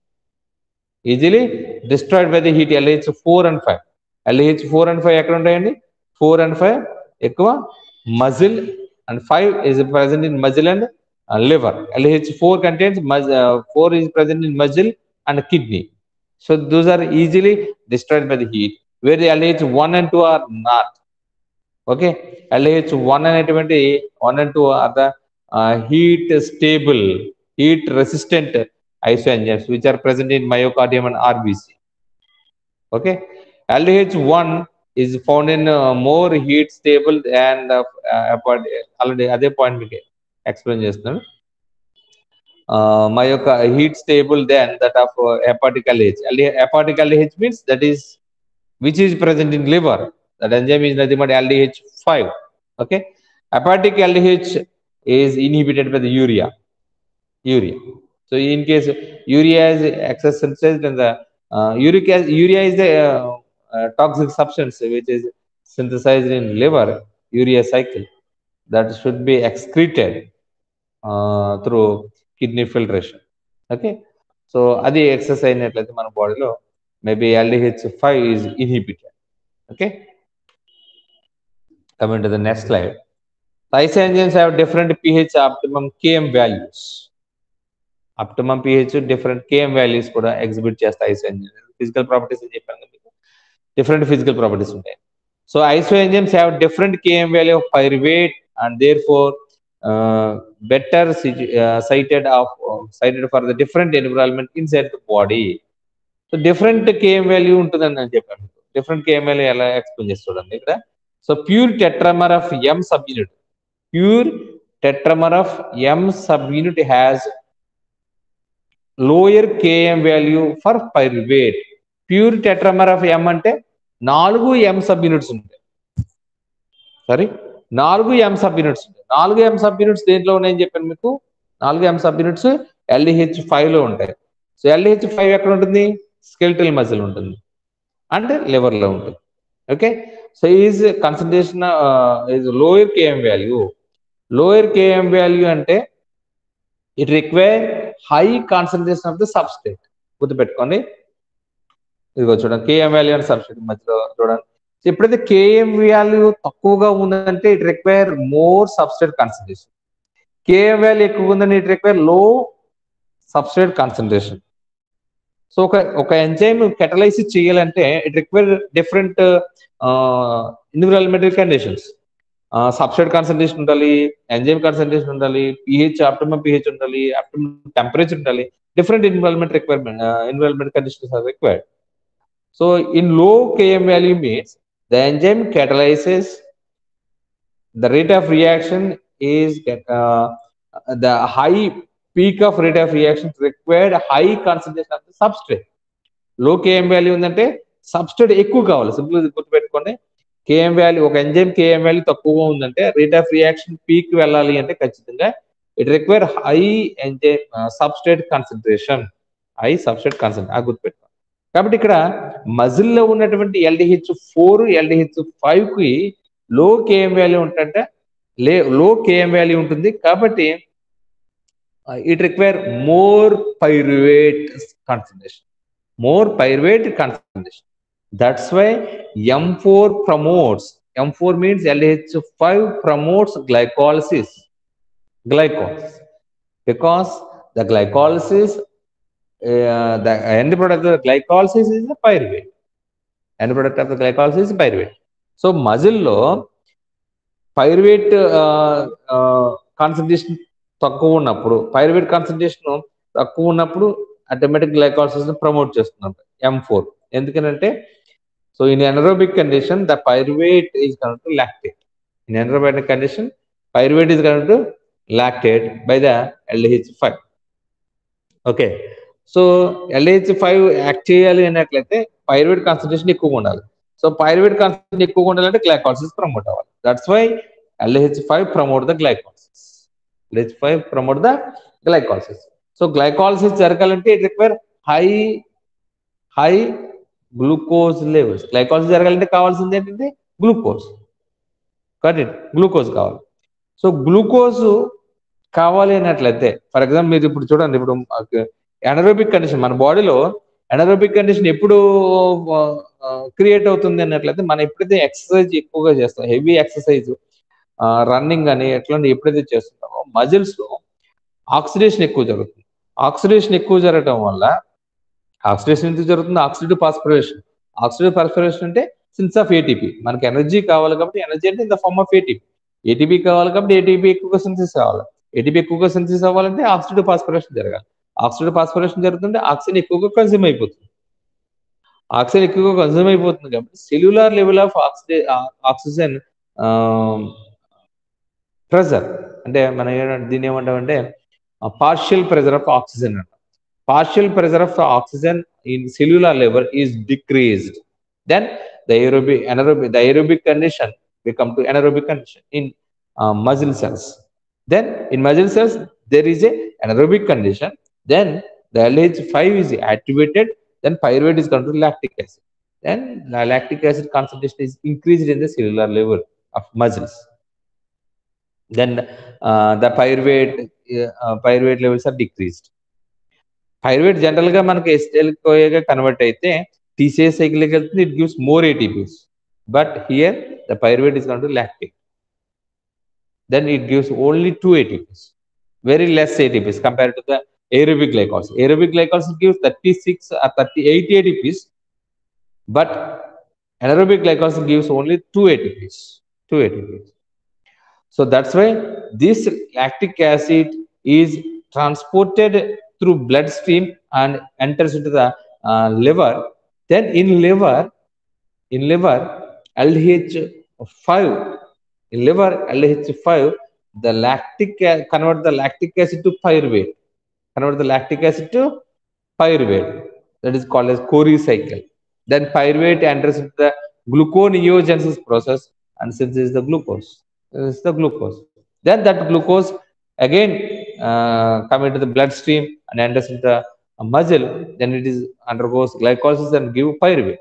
easily destroyed by the heat LDH four and five LDH four and five ఎక్కడ ఉంటాయండి four and five ఎక్కువ muscle and five is present in muscle and uh, liver. LH4 contains mus- uh, 4 is present in muscle and kidney. So those are easily destroyed by the heat, where the LH1 and 2 are not. Okay, LH1 అనేటువంటి 1 and 2 are the uh, heat stable, heat resistant isoenzymes which are present in myocardium and RBC. Okay, LH1 is found in uh, more heat stable and uh, already అదే point మీకు explain చేస్తున్నాను మా యొక్క heat stable then that of hepatical H hepatical H means that is which is present in liver that enzyme is nothing but LDH five okay hepatic LDH is inhibited by the urea urea so in case urea is excessive in the uric urea is the toxic substance which is synthesized in liver urea cycle that should be excreted uh, through kidney filtration okay so అది excess అయినట్లయితే మన బాడీలో maybe LDH five is inhibited okay coming to the next slide isoenzymes have different pH optimum Km values optimum pH different Km values కూడా exhibit చేస్తాయి isoenzymes physical properties అని చెప్పాను మీకు different physical properties ఉంటాయి so isoenzymes have different Km value of pyruvate and therefore better suited of suited for the different environment inside the body so different Km value ఉంటుందని నేను చెప్పాను different Km value ఎలా explain చేసి చూడండి ఇక్కడ so pure tetramer of M sub subunit pure tetramer of M sub subunit has lower Km value for pyruvate pure tetramer of M అంటే నాలుగు M sub units ఉంటాయి సారీ నాలుగు M sub units ఉంటాయి నాలుగు M sub units దేంట్లో ఉన్నాయని చెప్పాను మీకు నాలుగు M sub subunits LDH five లో ఉంటాయి సో ఎల్డిహెచ్ ఫైవ్ ఎక్కడ ఉంటుంది స్కెల్టల్ మజిల్ ఉంటుంది అంటే లివర్ లో ఉంటుంది okay so is concentration is lower Km value lower Km value అంటే it require high concentration of the substrate గుర్తుపెట్టుకోండి ఇదిగో చూడండి కేఎం వాల్యూ అండ్ సబ్స్టేట్ మధ్యలో చూడండి ఎప్పుడైతే కేఎం వాల్యూ తక్కువగా ఉందంటే it require more substrate concentration Km value ఎక్కువ ఉందని ఇట్ రిక్వైర్ లో సబ్స్టేట్ కాన్సన్ట్రేషన్ సో ఒక ఒక ఎంజైమ్ కెటలైసిస్ చేయాలంటే it require different environmental conditions substrate concentration ఉండాలి ఎంజైమ్ కాన్సన్ట్రేషన్ ఉండాలి పిహెచ్ ఆప్టిమమ్ పిహెచ్ ఉండాలి ఆప్టిమమ్ టెంపరేచర్ ఉండాలి different environment requirement environment conditions are required so in low Km value means the enzyme catalyzes the rate of reaction is uh, the high peak of rate of reaction required high concentration of the substrate low Km value ఉందంటే substrate ఎక్కువ కావాలి simple గుర్తుపెట్టుకోండి Km value ఒక enzyme Km value తక్కువగా ఉందంటే rate of reaction peak వెళ్ళాలి అంటే ఖచ్చితంగా it require high enzyme substrate concentration high substrate concentration ఆ గుర్తుపెట్టుకోండి కాబట్టి ఇక్కడ మజిల్లో ఉన్నటువంటి ఎల్డిహెచ్ ఫోర్ ఎల్డిహెచ్ ఫైవ్ కి లో కేఎం వాల్యూ ఉంటుంటే లే లో కేఎం వాల్యూ ఉంటుంది కాబట్టి it require more pyruvate concentration more pyruvate concentration that's why M four promotes M four means LDH five promotes glycolysis glycolysis because the glycolysis uh, the end product of the glycolysis is the pyruvate. End product of the glycolysis is pyruvate. So మజిల్లో pyruvate concentration తక్కువ ఉన్నప్పుడు pyruvate concentration తక్కువ ఉన్నప్పుడు automatic glycolysis promote చేస్తున్నారు M four ఎందుకనంటే so in anaerobic condition the pyruvate is connect to lactate in anaerobic condition pyruvate is connect to lactate by the LDH five okay so LH five act చేయాలి అన్నట్లయితే pyruvate concentration ఎక్కువగా ఉండాలి so pyruvate concentration ఎక్కువగా ఉండాలంటే glycolysis promote అవ్వాలి that's why LH five promote the glycolysis LH five promote the glycolysis so glycolysis జరగాలంటే it require high high glucose levels glycolysis జరగాలంటే కావాల్సింది ఏంటంటే గ్లూకోజ్ కరెక్ట్ గ్లూకోజ్ కావాలి సో గ్లూకోజ్ కావాలి అన్నట్లయితే ఫర్ ఎగ్జాంపుల్ మీరు ఇప్పుడు చూడండి ఇప్పుడు ఎనరోబిక్ కండిషన్ మన బాడీలో ఎనరోబిక్ కండిషన్ ఎప్పుడు క్రియేట్ అవుతుంది అన్నట్లయితే మనం ఎప్పుడైతే ఎక్సర్సైజ్ ఎక్కువగా చేస్తాం హెవీ ఎక్సర్సైజ్ రన్నింగ్ అని ఎట్లాంటి ఎప్పుడైతే చేస్తుంటామో మజిల్స్ లో ఆక్సిడేషన్ ఎక్కువ జరుగుతుంది ఆక్సిడేషన్ ఎక్కువ జరగడం వల్ల ఆక్సిడేషన్ ఎందుకు జరుగుతుంది ఆక్సిడేటివ్ పాస్పిరేషన్ ఆక్సిడేటివ్ పాస్పిరేషన్ అంటే సిన్స్ ఆఫ్ ఏటీపీ మనకి ఎనర్జీ కావాలి కాబట్టి ఎనర్జీ అంటే in the form of ATP ATP కావాలి కాబట్టి ఏటీపీ ఎక్కువగా సింథసిస్ కావాలి ఏటీపీ ఎక్కువగా సింథసిస్ అవ్వాలంటే ఆక్సిడేటివ్ పాస్పిరేషన్ జరగాలి ఆక్సిడేటివ్ పాస్పిరేషన్ జరుగుతుంటే ఆక్సిజన్ ఎక్కువగా కన్జ్యూమ్ అయిపోతుంది ఆక్సిజన్ ఎక్కువగా కన్జ్యూమ్ అయిపోతుంది కాబట్టి cellular level of oxide oxygen pressure అంటే మనం దీన్ని ఏమంటామంటే పార్షియల్ ప్రెజర్ ఆఫ్ ఆక్సిజన్ అంట partial pressure of oxygen in cellular level is decreased then the aerobic anaerobic the aerobic condition become to anaerobic condition in uh, muscle cells. Then in muscle cells, there is a anaerobic condition. Then the LH5 is activated. Then pyruvate is converted to lactic acid. then the lactic acid concentration is increased in the cellular level of muscles. Then uh, the pyruvate uh, pyruvate levels are decreased. Pyruvate general గా మనకి acetyl కోయగా convert అయితే TCA సైకిల్కి వెళ్తుంది it gives more ATPs but here the pyruvate is con to lactic then it gives only two ATPs, very less ATPs compared to the aerobic glycolysis. Aerobic glycolysis gives 36 or 38 ATPs, but anaerobic glycolysis gives only two ATPs, two ATPs. So that's why this lactic acid is transported through bloodstream and enters into the uh, liver. Then in liver, in liver, LDH5 in liver LH5, the lactic convert the lactic acid to pyruvate, convert the lactic acid to pyruvate. That is called as Cori cycle. Then pyruvate enters into the gluconeogenesis process and synthesizes the glucose. This is the glucose. Then that glucose again uh, come into the bloodstream and enters into the muscle. Then it is undergoes glycolysis and give pyruvate.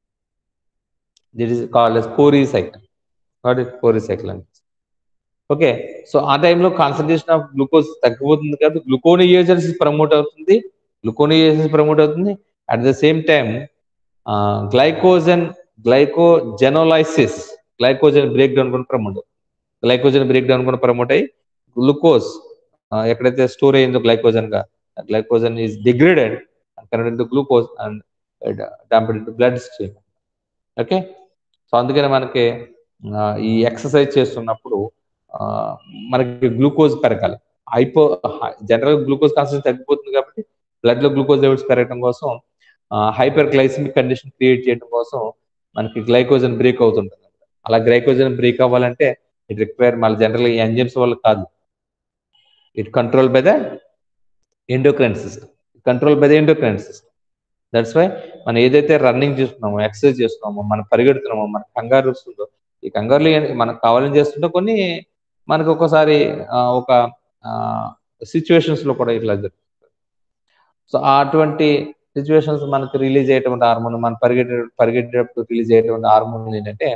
This is called as Cori cycle. What it Cori cycle అని okay so ఆ టైంలో concentration of glucose తగ్గిపోతుంది కాబట్టి gluconeogenesis promote అవుతుంది gluconeogenesis promote అవుతుంది at the same time glycogen glycogenolysis glycogen break down కూడా promote అవుతుంది glycogen break down కూడా ప్రమోట్ అయ్యి గ్లూకోజ్ ఎక్కడైతే స్టోర్ అయ్యిందో గ్లైకోజన్ గా glycogen is degraded convert into glucose and dumped into blood stream okay so అందుకని మనకి ఈ ఎక్సర్సైజ్ చేస్తున్నప్పుడు మనకి గ్లూకోజ్ పెరగాలి హైపో జనరల్ గ్లూకోజ్ కాన్సెన్స్ తగ్గిపోతుంది కాబట్టి బ్లడ్ లో గ్లూకోజ్ లెవెల్స్ పెరగడం కోసం హైపర్ గ్లైసిమిక్ కండిషన్ క్రియేట్ చేయడం కోసం మనకి గ్లైకోజన్ బ్రేక్ అవుతుంటుంది అలా గ్లైకోజన్ బ్రేక్ అవ్వాలంటే ఇట్ రిక్వైర్ మళ్ళీ జనరల్ ఎంజిమ్స్ వల్ల కాదు it control by the endocrine system control by the endocrine system that's why మనం ఏదైతే రన్నింగ్ చేస్తున్నామో ఎక్సర్సైజ్ చేస్తున్నామో మనం పరిగెడుతున్నామో మన కంగారు వస్తుందో ఈ కంగారులో మనకు కావాలని చేస్తుంటే కొన్ని మనకు ఒక్కోసారి ఒక సిచ్యువేషన్స్ లో కూడా ఇట్లా జరుగుతుంది సో అటువంటి సిచ్యువేషన్స్ మనకు రిలీజ్ అయ్యేటువంటి హార్మోన్ మనం పరిగెట్టే పరిగెట్టేటప్పుడు రిలీజ్ అయ్యేటువంటి హార్మోన్ ఏంటంటే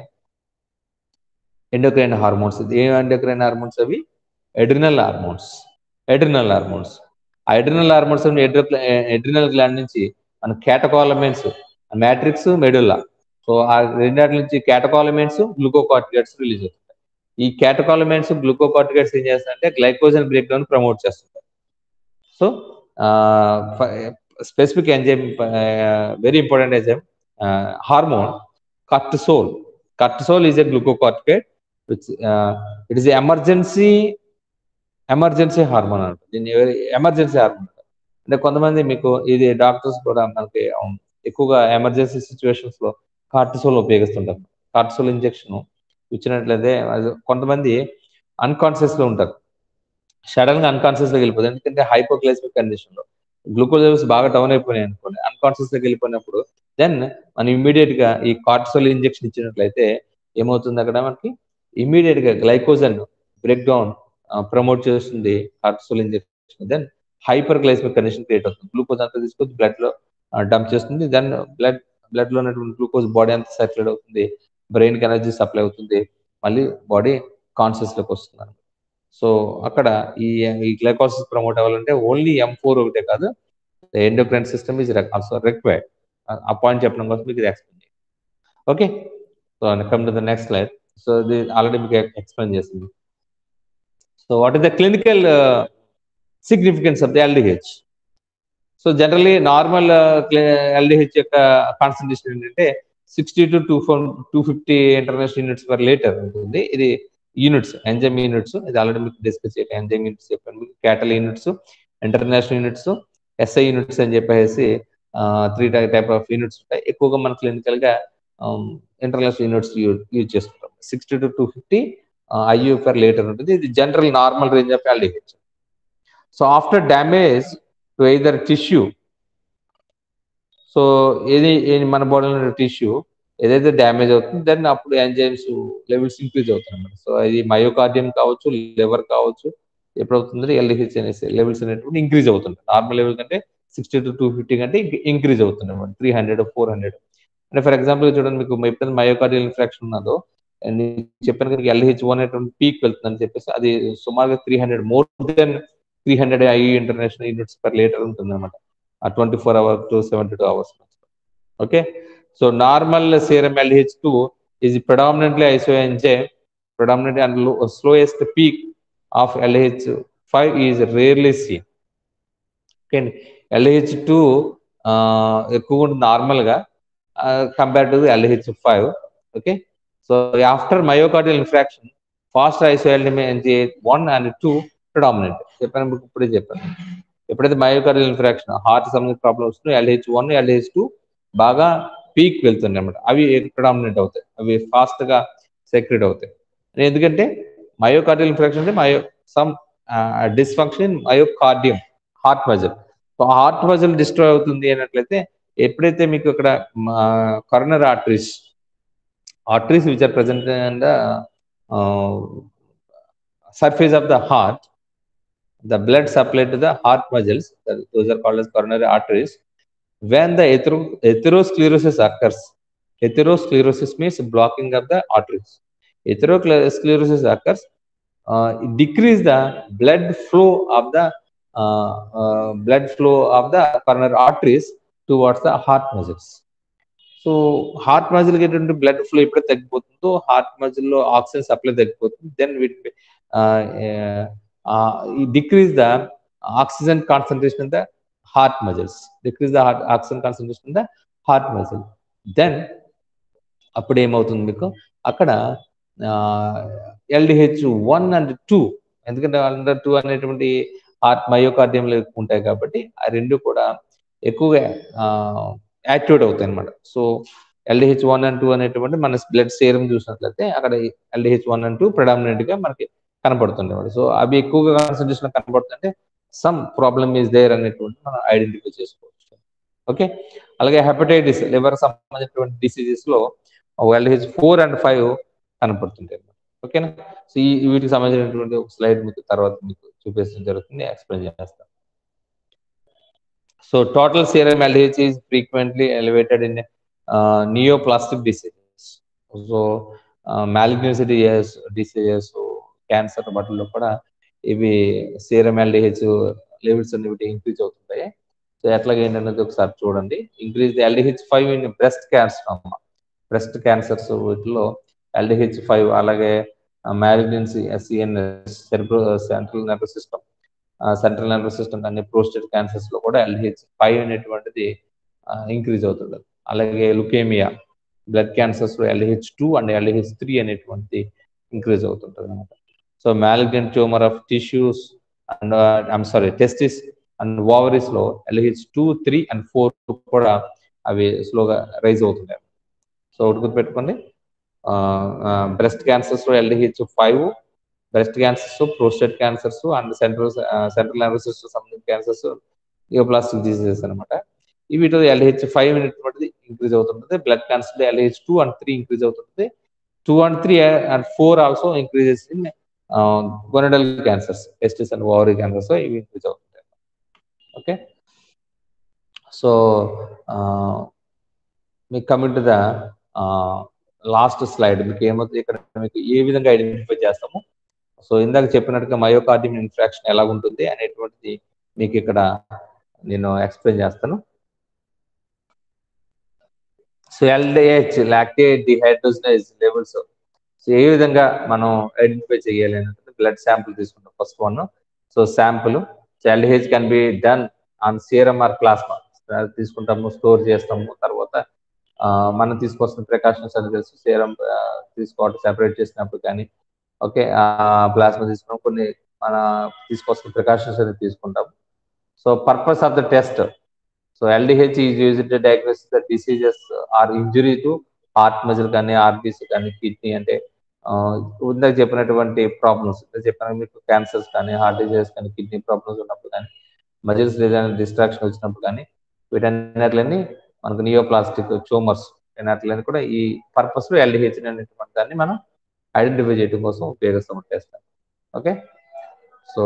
ఎండోక్రైన్ హార్మోన్స్ ఏ ఎండోక్రైన్ హార్మోన్స్ అవి ఎడ్రినల్ హార్మోన్స్ ఎడ్రినల్ హార్మోన్స్ ఆ ఎడ్రినల్ హార్మోన్స్ ఎడ్రినల్ గ్లాండ్ నుంచి మన కేటకాలమెంట్స్ మ్యాట్రిక్స్ మెడుల్లా సో ఆ రెండాటి నుంచి కేటకాలమెంట్స్ గ్లూకోకార్టిగేట్స్ రిలీజ్ అవుతాయి ఈ కేటకాలమెంట్స్ గ్లూకోకార్టిగేట్స్ ఏం చేస్తాయంటే గ్లైకోజన్ బ్రేక్ డౌన్ ప్రమోట్ చేస్తుంటాయి so specific enzyme very important enzyme hormone cortisol cortisol is a glucocorticoid it is emergency emergency hormone అంటారు దీన్ని ఎమర్జెన్సీ హార్మోన్ అంటే కొంతమంది మీకు ఇది డాక్టర్స్ కూడా మనకి ఎక్కువగా ఎమర్జెన్సీ సిచ్యువేషన్స్ లో కార్టిసోల్ ఉపయోగిస్తుంటారు కార్టిసోల్ ఇంజెక్షన్ ఇచ్చినట్లయితే కొంతమంది అన్కాన్షియస్ లో ఉంటారు సడన్ గా అన్కాన్షియస్ లోకి వెళ్ళిపోతుంది ఎందుకంటే హైపోగ్లైసిమిక్ కండిషన్ లో గ్లూకోజ్ లెవెల్స్ బాగా డౌన్ అయిపోయినాయి అనుకోండి అన్కాన్షియస్ లోకి వెళ్ళిపోయినప్పుడు దెన్ మనం ఇమీడియట్ గా ఈ కార్టిసోల్ ఇంజెక్షన్ ఇచ్చినట్లయితే ఏమవుతుంది అక్కడ మనకి ఇమీడియట్ గా గ్లైకోజన్ బ్రేక్ డౌన్ ప్రమోట్ చేస్తుంది cortisol injection then hyperglycemic condition create అవుతుంది గ్లూకోజ్ అంతా తీసుకొచ్చి బ్లడ్ లో డంప్ చేస్తుంది దెన్ బ్లడ్ బ్లడ్ లో ఉన్నటువంటి గ్లూకోజ్ బాడీ అంతా సర్క్యులేట్ అవుతుంది బ్రెయిన్ కి ఎనర్జీ సప్లై అవుతుంది మళ్ళీ బాడీ కాన్షియస్ లోకి వస్తుంది సో అక్కడ ఈ ఈ గ్లైకోసిస్ ప్రమోట్ అవ్వాలంటే ఓన్లీ ఎం ఫోర్ ఒకటే కాదు endocrine system is also required ఆ పాయింట్ చెప్పడం కోసం మీకు ఇది ఎక్స్ప్లెయిన్ చేయండి okay so come to the next slide so ఇది ఆల్రెడీ మీకు ఎక్స్ప్లెయిన్ చేసింది so what is the clinical significance of the LDH so generally normal LDH యొక్క కాన్సన్ట్రేషన్ ఏంటంటే sixty to two four two fifty international units per litre ఉంటుంది ఇది units enzyme units ఇది already మీకు discuss చేయాలి enzyme units చెప్పాను మీకు katal units international units SI units అని చెప్పేసి త్రీ టైప్ ఆఫ్ యూనిట్స్ ఉంటాయి ఎక్కువగా మన క్లినికల్ గా ఇంటర్నేషనల్ యూనిట్స్ యూజ్ చేసుకుంటాం sixty to two fifty IU per litre ఉంటుంది ఇది general normal range of LDH so after damage to either tissue so ఏది మన బాడీలో టిష్యూ ఏదైతే డ్యామేజ్ అవుతుంది దెన్ అప్పుడు ఎంజైమ్స్ లెవెల్స్ ఇంక్రీజ్ అవుతాయి అన్నమాట సో ఇది మయోకార్డియం కావచ్చు లివర్ కావచ్చు ఎప్పుడు అవుతుంది ఎల్డిహెచ్ అనేసి లెవెల్స్ అనేటువంటి ఇంక్రీజ్ అవుతుంటాయి నార్మల్ లెవెల్ కంటే సిక్స్టీ టు టూ ఫిఫ్టీ కంటే ఇంక్రీజ్ అవుతుంది అనమాట త్రీ హండ్రెడ్ ఫోర్ హండ్రెడ్ అంటే ఫర్ ఎగ్జాంపుల్ చూడండి మీకు ఎప్పుడైతే మయోకార్డియల్ ఇన్ఫెక్షన్ ఉన్నదో నేను చెప్పాను కదా ఎల్హెచ్ వన్ అనేటువంటి పీక్ వెళ్తుందని చెప్పేసి అది సుమారుగా three hundred more than three hundred I international units per litre ఉంటుంది అనమాట ఆ twenty four hour to seventy two hours okay so normal serum LH two is predominantly isoenzyme predominantly and low, slowest peak of LH5 is rarely seen. Okay, LH2 uh, ఎక్కువ నార్మల్గా compare to LH five okay so after myocardial infarction fast ఐసోఎల్డిమే one and two predominant చెప్పాను మీకు ఇప్పుడే చెప్పాను ఎప్పుడైతే myocardial infarction heart సంబంధించిన problems వస్తున్నాయి ఎల్హెచ్ వన్ ఎల్హెచ్ టూ బాగా పీక్ వెళ్తున్నాయి అనమాట అవి ప్రిడామినెంట్ అవుతాయి అవి ఫాస్ట్ గా సెక్రెట్ అవుతాయి ఎందుకంటే మయోకార్డియల్ ఇన్ఫెక్షన్ అంటే myo some dysfunction myocardium heart muscle heart muscle destroy అవుతుంది అన్నట్లయితే ఎప్పుడైతే మీకు ఇక్కడ coronary arteries arteries which are present and surface of the heart the blood supply to the heart muscles, those are called as coronary arteries. When the athero atherosclerosis occurs, atherosclerosis means blocking of the arteries. Atherosclerosis occurs, uh, it decrease the blood flow of the uh, uh, blood flow of the coronary arteries towards the heart muscles. సో heart మజిల్కి ఎటువంటి blood flow ఎప్పుడైతే తగ్గిపోతుందో heart మజిల్లో oxygen supply తగ్గిపోతుంది then వీటి decrease the oxygen concentration in the heart muscles decrease the heart, oxygen concentration in the heart muscle then అప్పుడు ఏమవుతుంది మీకు అక్కడ ఎల్డిహెచ్ వన్ అండ్ టూ ఎందుకంటే అండర్ టూ అనేటువంటి హార్ట్ మయోకార్డియంలో ఉంటాయి కాబట్టి ఆ రెండు కూడా ఎక్కువగా యాక్టివేట్ అవుతాయి అనమాట సో ఎల్డిహెచ్ వన్ అండ్ టూ అనేటువంటి మన బ్లడ్ సేరం చూసినట్లయితే అక్కడ LDH one and two predominant గా మనకి కనపడుతుండేవాడు సో అవి ఎక్కువగా కాన్సన్ట్రేషన్ కనపడుతుంటే సమ్ ప్రాబ్లమ్ ఈజ్ దేర్ అనేటువంటి మనం ఐడెంటిఫై చేసుకోవచ్చు ఓకే అలాగే హెపటైటిస్ లివర్ సంబంధించినటువంటి డిసీజెస్ లో ఎల్హెచ్ ఫోర్ అండ్ ఫైవ్ కనపడుతుంటాయి ఓకేనా సో ఈ వీటికి సంబంధించినటువంటి ఒక స్లైడ్ మీకు తర్వాత మీకు చూపించడం జరుగుతుంది ఎక్స్ప్లెయిన్ చేస్తాను so total serum LH is frequently elevated in neoplastic diseases so malignancy diseases cancer వాటిల్లో కూడా ఇవి సీరం ఎల్డిహెచ్ లెవెల్స్ అనేవి ఇంక్రీజ్ అవుతుంటాయి సో ఎట్లాగా ఏంటనేది ఒకసారి చూడండి increase LDH five in breast cancer అమ్మ బ్రెస్ట్ క్యాన్సర్స్ వీటిలో ఎల్డిహెచ్ ఫైవ్ అలాగే malignancy CNS cerebro central nervous system central nervous system అన్ని ప్రోస్టేట్ క్యాన్సర్స్ లో కూడా ఎల్డిహెచ్ ఫైవ్ అనేటువంటిది ఇంక్రీజ్ అవుతుంది అలాగే లుకేమియా బ్లడ్ క్యాన్సర్స్ లో LDH two and LDH three అనేటువంటిది ఇంక్రీజ్ అవుతుంటుంది అనమాట so malignant tumour of tissues and I'm sorry testis and ovaries లో LH two three and four కూడా అవి స్లోగా రైజ్ అవుతున్నాయి సో ఒకటి గుర్తుపెట్టుకోండి బ్రెస్ట్ క్యాన్సర్స్ లో LDH five breast cancers prostate cancers and central central nervous system సంబంధించిన cancers neoplastic diseases అనమాట వీటిలో ఎల్హెచ్ ఫైవ్ అనేటువంటిది ఇంక్రీజ్ అవుతుంటుంది blood cancer LH two and three increase అవుతుంది two and three and four also increases in gonadal cancers testis and ovary cancers ఇవి increase అవుతుంటాయి okay so మీకు coming to the last slide మీకు ఏమవుతుంది ఇక్కడ మీకు ఏ విధంగా ఐడెంటిఫై చేస్తాము సో ఇందాక చెప్పినట్టుగా మయోకార్డియం ఇన్ఫ్రాక్షన్ ఎలా ఉంటుంది అనేటువంటిది మీకు ఇక్కడ నేను ఎక్స్ప్లెయిన్ చేస్తాను so LDH lactate dehydrogenase levels so ఏ విధంగా మనం ఐడెంటిఫై చేయాలి అంటే బ్లడ్ శాంపుల్ తీసుకుంటాం first one so sample LDH can be done on serum or plasma తీసుకుంటాము స్టోర్ చేస్తాము తర్వాత మనం తీసుకొస్తున్న ప్రికాషన్స్ అని తెలుసు సీరం తీసుకోవడం సెపరేట్ చేసినప్పుడు కానీ ఓకే ప్లాస్మా తీసుకున్నాం కొన్ని మన తీసుకొస్తున్న ప్రికాషన్స్ అనేది తీసుకుంటాం so purpose of the test so LDH is use to diagnose the diseases or injury to heart muscle కానీ ఆర్బీసీ కానీ కిడ్నీ అంటే ఇందాక చెప్పినటువంటి ప్రాబ్లమ్స్ చెప్పిన మీకు క్యాన్సర్స్ కానీ హార్ట్ డిజీజెస్ కానీ కిడ్నీ ప్రాబ్లమ్స్ ఉన్నప్పుడు కానీ మజిల్స్ ఏదైనా డిస్ట్రాక్షన్ వచ్చినప్పుడు కానీ వీటన్నిటిని మనకు నియోప్లాస్టిక్ ట్యూమర్స్ అన్నిటిని కూడా ఈ పర్పస్ లో ఎల్డిహెచ్ అనేటువంటి దాన్ని మనం ఐడెంటిఫై చేయడం కోసం ఉపయోగిస్తాం టెస్ట్ ఓకే సో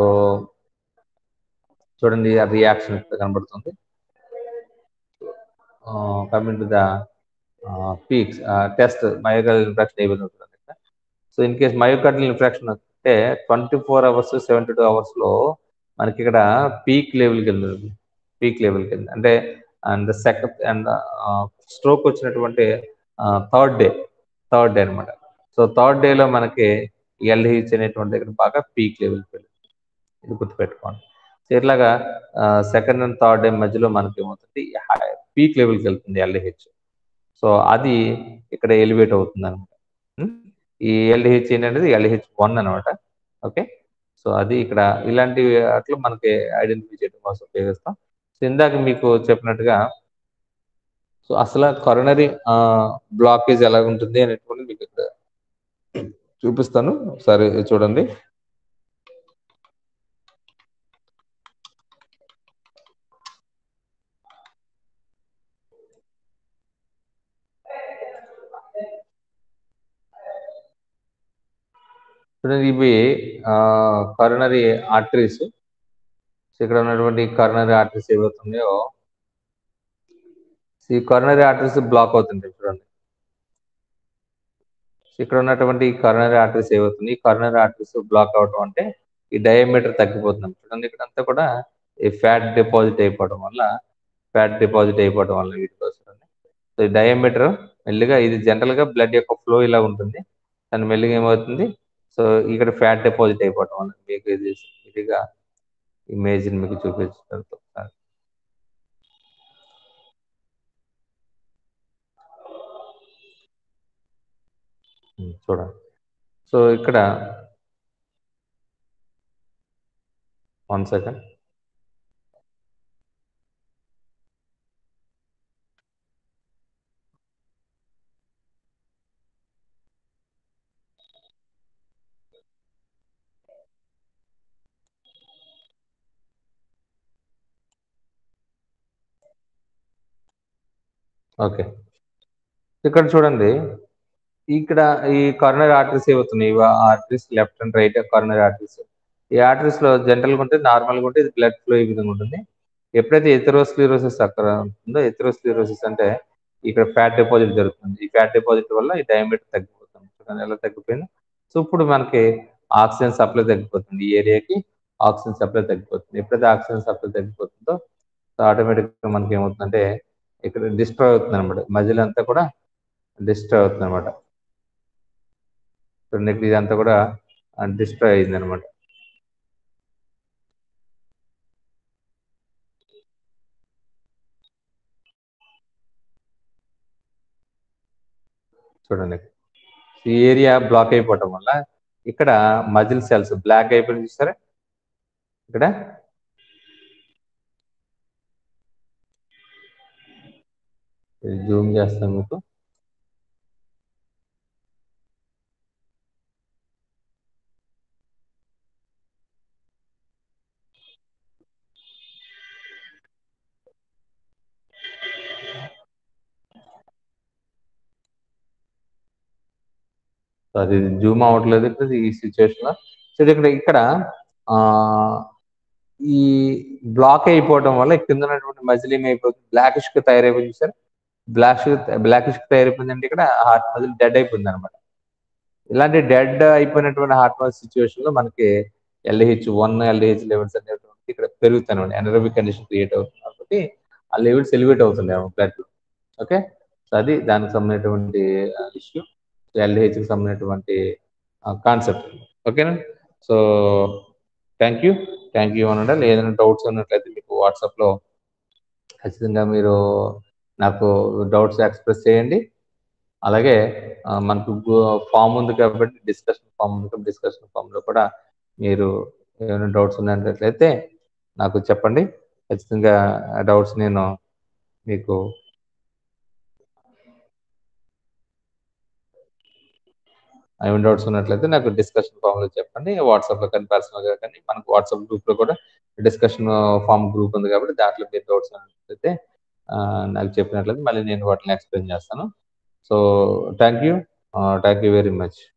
చూడండి ఆ రియాక్షన్ కనబడుతుంది coming to the peaks test myocardial infection ఏ విధంగా ఉంటుంది ఇక్కడ so in case myocardial infection అంటే twenty four hours seventy two అవర్స్లో మనకి ఇక్కడ పీక్ లెవెల్కి వెళ్తుంది పీక్ లెవెల్కి వెళ్ళి అంటే అండ్ సెకండ్ అండ్ స్ట్రోక్ వచ్చినటువంటి థర్డ్ డే థర్డ్ డే అనమాట సో థర్డ్ డేలో మనకి ఎల్హెచ్ అనేటువంటి దగ్గర బాగా పీక్ లెవెల్కి వెళ్ళింది ఇది గుర్తుపెట్టుకోండి సో ఇట్లాగా సెకండ్ అండ్ థర్డ్ డే మధ్యలో మనకి ఏమవుతుంది పీక్ లెవెల్కి వెళ్తుంది ఎల్డిహెచ్ సో అది ఇక్కడ ఎలివేట్ అవుతుంది అనమాట ఈ ఎల్డిహెచ్ అనేది ఎల్డిహెచ్ వన్ అనమాట ఓకే సో అది ఇక్కడ ఇలాంటి అట్లా మనకి ఐడెంటిఫై చేయడం కోసం ఉపయోగిస్తాం సో ఇందాక మీకు చెప్పినట్టుగా సో అసలు కరోనరీ బ్లాకేజ్ ఎలా ఉంటుంది అనేటువంటి మీకు ఇక్కడ చూపిస్తాను సరే చూడండి చూడండి ఇవి కరోనరీ ఆర్టరీస్ ఇక్కడ ఉన్నటువంటి కరోనరీ ఆర్టరీస్ ఏవవుతున్నాయో ఈ కరోనరీ ఆర్టరీస్ బ్లాక్ అవుతుంటాయి చూడండి ఇక్కడ ఉన్నటువంటి కరోనరీ ఆర్టరీస్ ఏవవుతుంది కరోనరీ ఆర్టరీస్ బ్లాక్ అవడం అంటే ఈ డయామీటర్ తగ్గిపోతుంది చూడండి ఇక్కడ అంతా కూడా ఈ ఫ్యాట్ డిపాజిట్ అయిపోవడం వల్ల ఫ్యాట్ డిపాజిట్ అయిపోవడం వల్ల వీటికి వస్తుంది సో ఈ డయామీటర్ మెల్లిగా ఇది జనరల్ గా బ్లడ్ యొక్క ఫ్లో ఇలా ఉంటుంది దాని మెల్లిగా ఏమవుతుంది సో ఇక్కడ ఫ్యాట్ డిపాజిట్ అయిపోవడం వల్ల మీకు ఇది ఇదిగా ఇమేజ్ మీకు చూపించడం చూడండి సో ఇక్కడ వన్ సెకండ్ ఓకే ఇక్కడ చూడండి ఇక్కడ ఈ కార్నర్ ఆర్టరీస్ ఏవవుతున్నాయి arteries left and right coronary arteries ఈ ఆర్టరీస్ లో జనరల్ గా ఉంటే నార్మల్ గా ఉంటే ఇది బ్లడ్ ఫ్లో ఈ విధంగా ఉంటుంది ఎప్పుడైతే ఎథెరోస్క్లిరోసిస్ అక్కడ ఉందో ఎథెరోస్క్లిరోసిస్ అంటే ఇక్కడ ఫ్యాట్ డిపాజిట్ జరుగుతుంది ఈ ఫ్యాట్ డిపాజిట్ వల్ల ఈ డయామీటర్ తగ్గిపోతుంది చూడండి ఎలా తగ్గిపోయింది సో ఇప్పుడు మనకి ఆక్సిజన్ సప్లై తగ్గిపోతుంది ఈ ఏరియాకి ఆక్సిజన్ సప్లై తగ్గిపోతుంది ఎప్పుడైతే ఆక్సిజన్ సప్లై తగ్గిపోతుందో సో ఆటోమేటిక్గా మనకి ఏమవుతుందంటే ఇక్కడ డిస్ట్రాయ్ అవుతుంది అనమాట మధ్యలో అంతా కూడా డిస్ట్రాయ్ అవుతుంది అనమాట చూడండి ఇదంతా కూడా డిస్ట్రాయ్ అయింది అనమాట చూడండి ఈ ఏరియా బ్లాక్ అయిపోవటం వల్ల ఇక్కడ మజిల్ సెల్స్ బ్లాక్ అయిపోయింది చూసారా ఇక్కడ జూమ్ చేస్తాను మీకు అది జూమ్ అవ్వట్లేదు ఇక్కడ ఈ సిచ్యువేషన్ లో సో ఇక్కడ ఇక్కడ ఈ బ్లాక్ అయిపోవడం వల్ల కింద ఉన్నటువంటి మజిల్ ఏమైపోతుంది బ్లాకిష్ గా తయారైపోయింది సార్ బ్లాక్ బ్లాకిష్ గా తయారైపోయిందంటే ఇక్కడ హార్ట్ మజిల్ డెడ్ అయిపోయింది అనమాట ఇలాంటి డెడ్ అయిపోయినటువంటి హార్ట్ మజిల్ సిచ్యువేషన్ లో మనకి ఎల్హెచ్ వన్ ఎల్హెచ్ లెవెల్స్ అనేటువంటి ఇక్కడ పెరుగుతాయి అనమాట ఎనరబిక్ కండిషన్ క్రియేట్ అవుతుంది కాబట్టి ఆ లెవెల్స్ ఎలివేట్ అవుతుంది బ్లడ్ లో ఓకే సో అది దానికి సంబంధించినటువంటి ఇష్యూ ఎల్హెచ్కి సంబంధించినటువంటి కాన్సెప్ట్ ఓకేనా so thank you thank you అనండి ఏదైనా డౌట్స్ ఉన్నట్లయితే మీకు వాట్సాప్లో ఖచ్చితంగా మీరు నాకు డౌట్స్ ఎక్స్ప్రెస్ చేయండి అలాగే మనకు ఫామ్ ఉంది కాబట్టి డిస్కషన్ ఫామ్ ఉంది కాబట్టి డిస్కషన్ ఫామ్లో కూడా మీరు ఏమైనా డౌట్స్ ఉన్నట్లయితే నాకు చెప్పండి ఖచ్చితంగా డౌట్స్ నేను మీకు ఏమైనా డౌట్స్ ఉన్నట్లయితే నాకు డిస్కషన్ ఫామ్ లో చెప్పండి వాట్సాప్ లో కానీ పర్సనల్ గా కానీ మనకు వాట్సాప్ గ్రూప్ లో కూడా డిస్కషన్ ఫామ్ గ్రూప్ ఉంది కాబట్టి దాంట్లో మీరు డౌట్స్ ఉన్నట్లయితే నాకు చెప్పినట్లయితే మళ్ళీ నేను వాటిని ఎక్స్ప్లెయిన్ చేస్తాను so thank you thank you very much